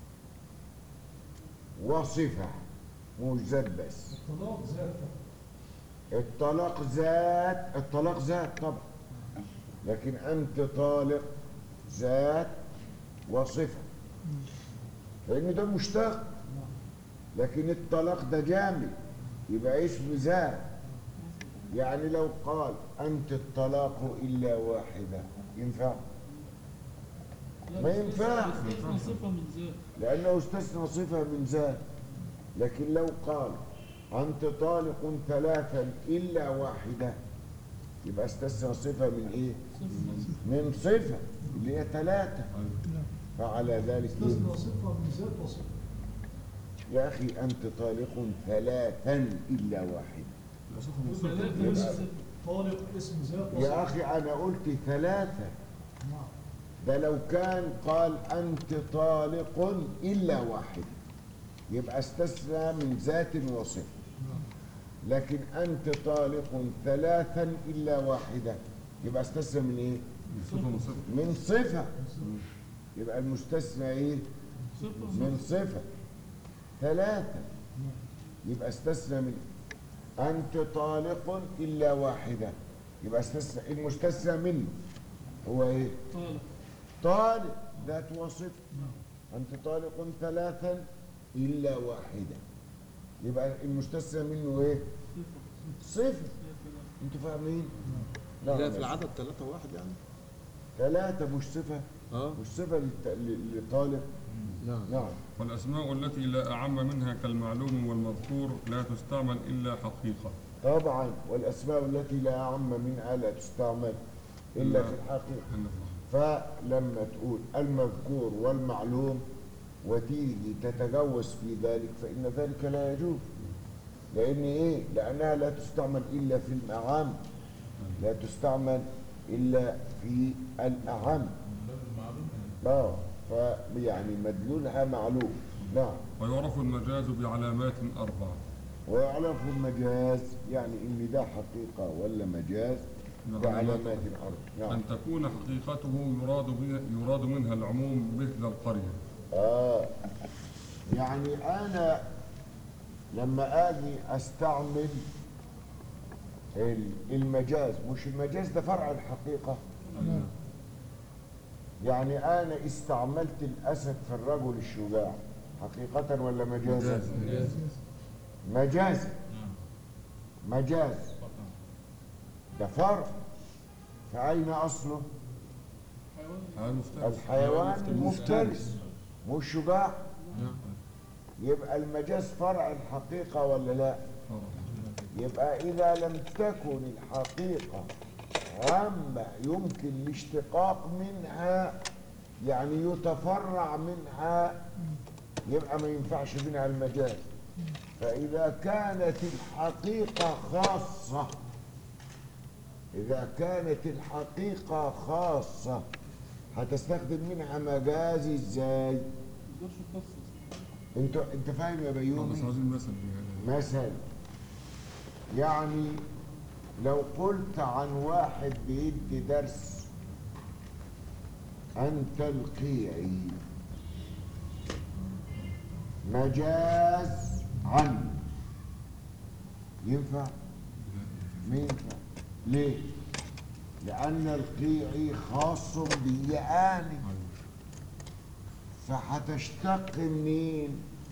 وصفة مش ذات بس الطلاق ذات الطلاق ذات الطلاق ذات طبعا لكن أنت طالق ذات وصفة لأن ده مشتق لكن الطلاق ده جامد يبقى اسم ذات يعني لو قال أنت الطلاق إلا واحدة ينفع لا، ما استثنى- ينفعش. استثنى صفة من ذات لأنه استثنى صفة من ذات لكن لو قال أنت طالق ثلاثا إلا واحدة يبقى استثنى صفة من إيه؟ من صفة اللي هي ثلاثة فعلى ذلك إيه؟ استثنى صفة من ذات وصفة يا أخي أنت طالق ثلاثا إلا واحدة ثلاثة بس صفة. طالق اسم ذات وصفة يا أخي أنا قلت ثلاثة نعم ده لو كان قال أنت طالق إلا واحدة يبقى استثنى من ذات وصفة لكن أنت طالق ثلاثا إلا واحدة يبقى استثنى من إيه؟ صفة من صفة من صفة يبقى المستثنى إيه؟ صفة من صفة ثلاثة يبقى استثنى من أنت طالق إلا واحدة يبقى استثنى المستثنى منه هو إيه؟ طالق طالق ذات وصف أنت طالق ثلاثا إلا واحدة يبقى المستثنى منه إيه؟ صفة صفر أنتوا فاهمين؟ لا نعم في يا العدد ثلاثة واحد يعني ثلاثة مش صفة اه مش صفة للت- ل- لطالب نعم نعم والأسماء التي لا أعم منها كالمعلوم والمذكور لا تستعمل إلا حقيقة طبعا والأسماء التي لا أعم منها لا تستعمل إلا في الحقيقة فلما تقول المذكور والمعلوم وتيجي تتجوز في ذلك فإن ذلك لا يجوز لأن إيه؟ لأنها لا تستعمل إلا في الأعم لا تستعمل إلا في الأعم اه فيعني مدلولها معلوم نعم ويعرف المجاز بعلامات أربعة ويعرف المجاز يعني إن ده حقيقة ولا مجاز بعلامات أربع نعم أن تكون حقيقته يراد بها يراد منها العموم مثل القرية آه يعني أنا لما أجي أستعمل ال- المجاز مش المجاز ده فرع الحقيقة يعني أنا استعملت الأسد في الرجل الشجاع حقيقة ولا مجازا؟ مجاز. مجازا مجاز ده فرع فأين أصله؟ هذا مفترس الحيوان المفترس مش شجاع يبقى المجاز فرع الحقيقة ولا لا يبقى إذا لم تكن الحقيقة عامة يمكن الاشتقاق منها يعني يتفرع منها يبقى ما ينفعش منها المجاز فإذا كانت الحقيقة خاصة إذا كانت الحقيقة خاصة هتستخدم منها مجاز ازاي؟ ما تقدرش تخصص انت انت فاهم يا آه، بس بيومي؟ عايزين مثل بهذا. مثل يعني لو قلت عن واحد بيدي درس أنت القيعي مجاز عنه ينفع؟ ما ينفع ليه؟ لأن القيعي خاص بي أنا فهتشتق منين؟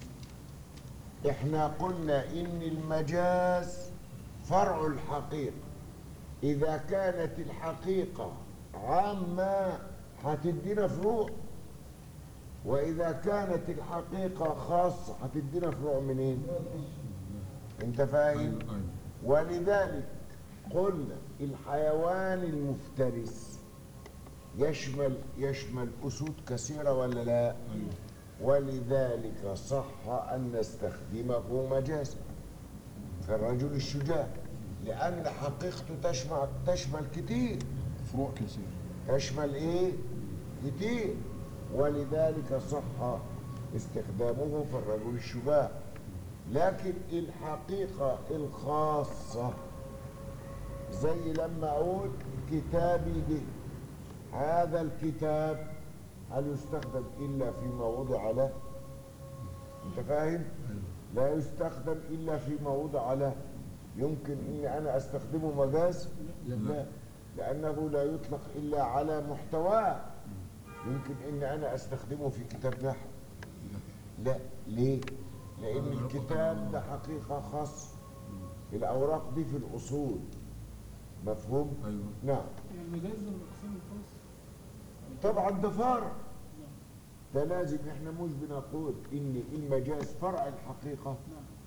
احنا قلنا ان المجاز فرع الحقيقة اذا كانت الحقيقة عامة هتدينا فروع واذا كانت الحقيقة خاصة هتدينا فروع منين انت فاهم أيوة، أيوة. ولذلك قلنا الحيوان المفترس يشمل يشمل اسود كثيرة ولا لا أيوة. ولذلك صح أن نستخدمه مجازا كالرجل الشجاع لأن حقيقته تشمل تشمل كتير فروع كثير تشمل إيه؟ كتير ولذلك صح استخدامه في الرجل الشجاع لكن الحقيقة الخاصة زي لما أقول كتابي به هذا الكتاب هل يستخدم إلا فيما وضع له؟ أنت فاهم؟ لا يستخدم إلا فيما وضع له يمكن إني أنا أستخدمه مجاز؟ لا لأنه لا يطلق إلا على محتواه يمكن إني أنا أستخدمه في كتاب نحو لا ليه؟ لأن الكتاب ده حقيقة خاصة الأوراق دي في الأصول مفهوم؟ أيوة. نعم يعني المجاز ده من الاقسام الخاص طبعا ده فرع ده لازم احنا مش بنقول ان المجاز فرع الحقيقة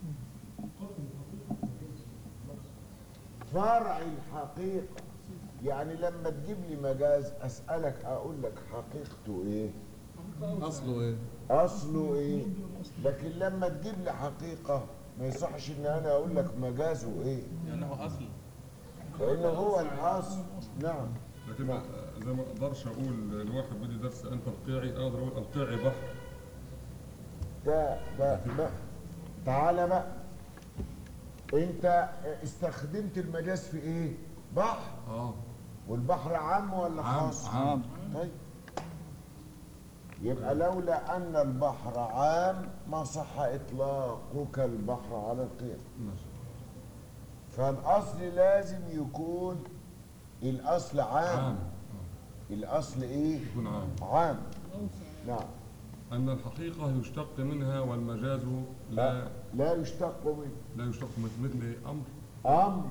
فرع الحقيقة يعني لما تجيب لي مجاز اسألك اقول لك حقيقته ايه اصله ايه؟ اصله ايه لكن لما تجيب لي حقيقة ما يصحش ان انا اقول لك مجازه ايه لأنه أصل لانه هو الاصل نعم لكن آه، زي ما اقدرش اقول لواحد بدي درس انت القيعي اقدر اقول القيعي بحر ده ده بقى تعالى بقى انت استخدمت المجاز في ايه بحر اه والبحر عام ولا عام، خاص عام طيب يبقى لولا ان البحر عام ما صح اطلاقك البحر على القيم ماشي فالاصل لازم يكون الاصل عام, عام الاصل ايه يكون عام عام نعم ان الحقيقه يشتق منها والمجاز لا لا لا يشتق منه لا يشتق مثل مثل إيه؟ امر أمر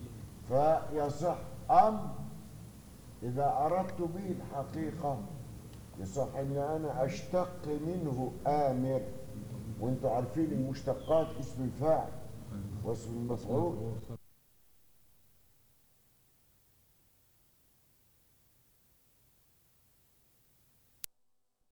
فيصح أمر إذا أردت به الحقيقة يصح ان انا اشتق منه امر وانتوا عارفين المشتقات اسم الفاعل واسم المفعول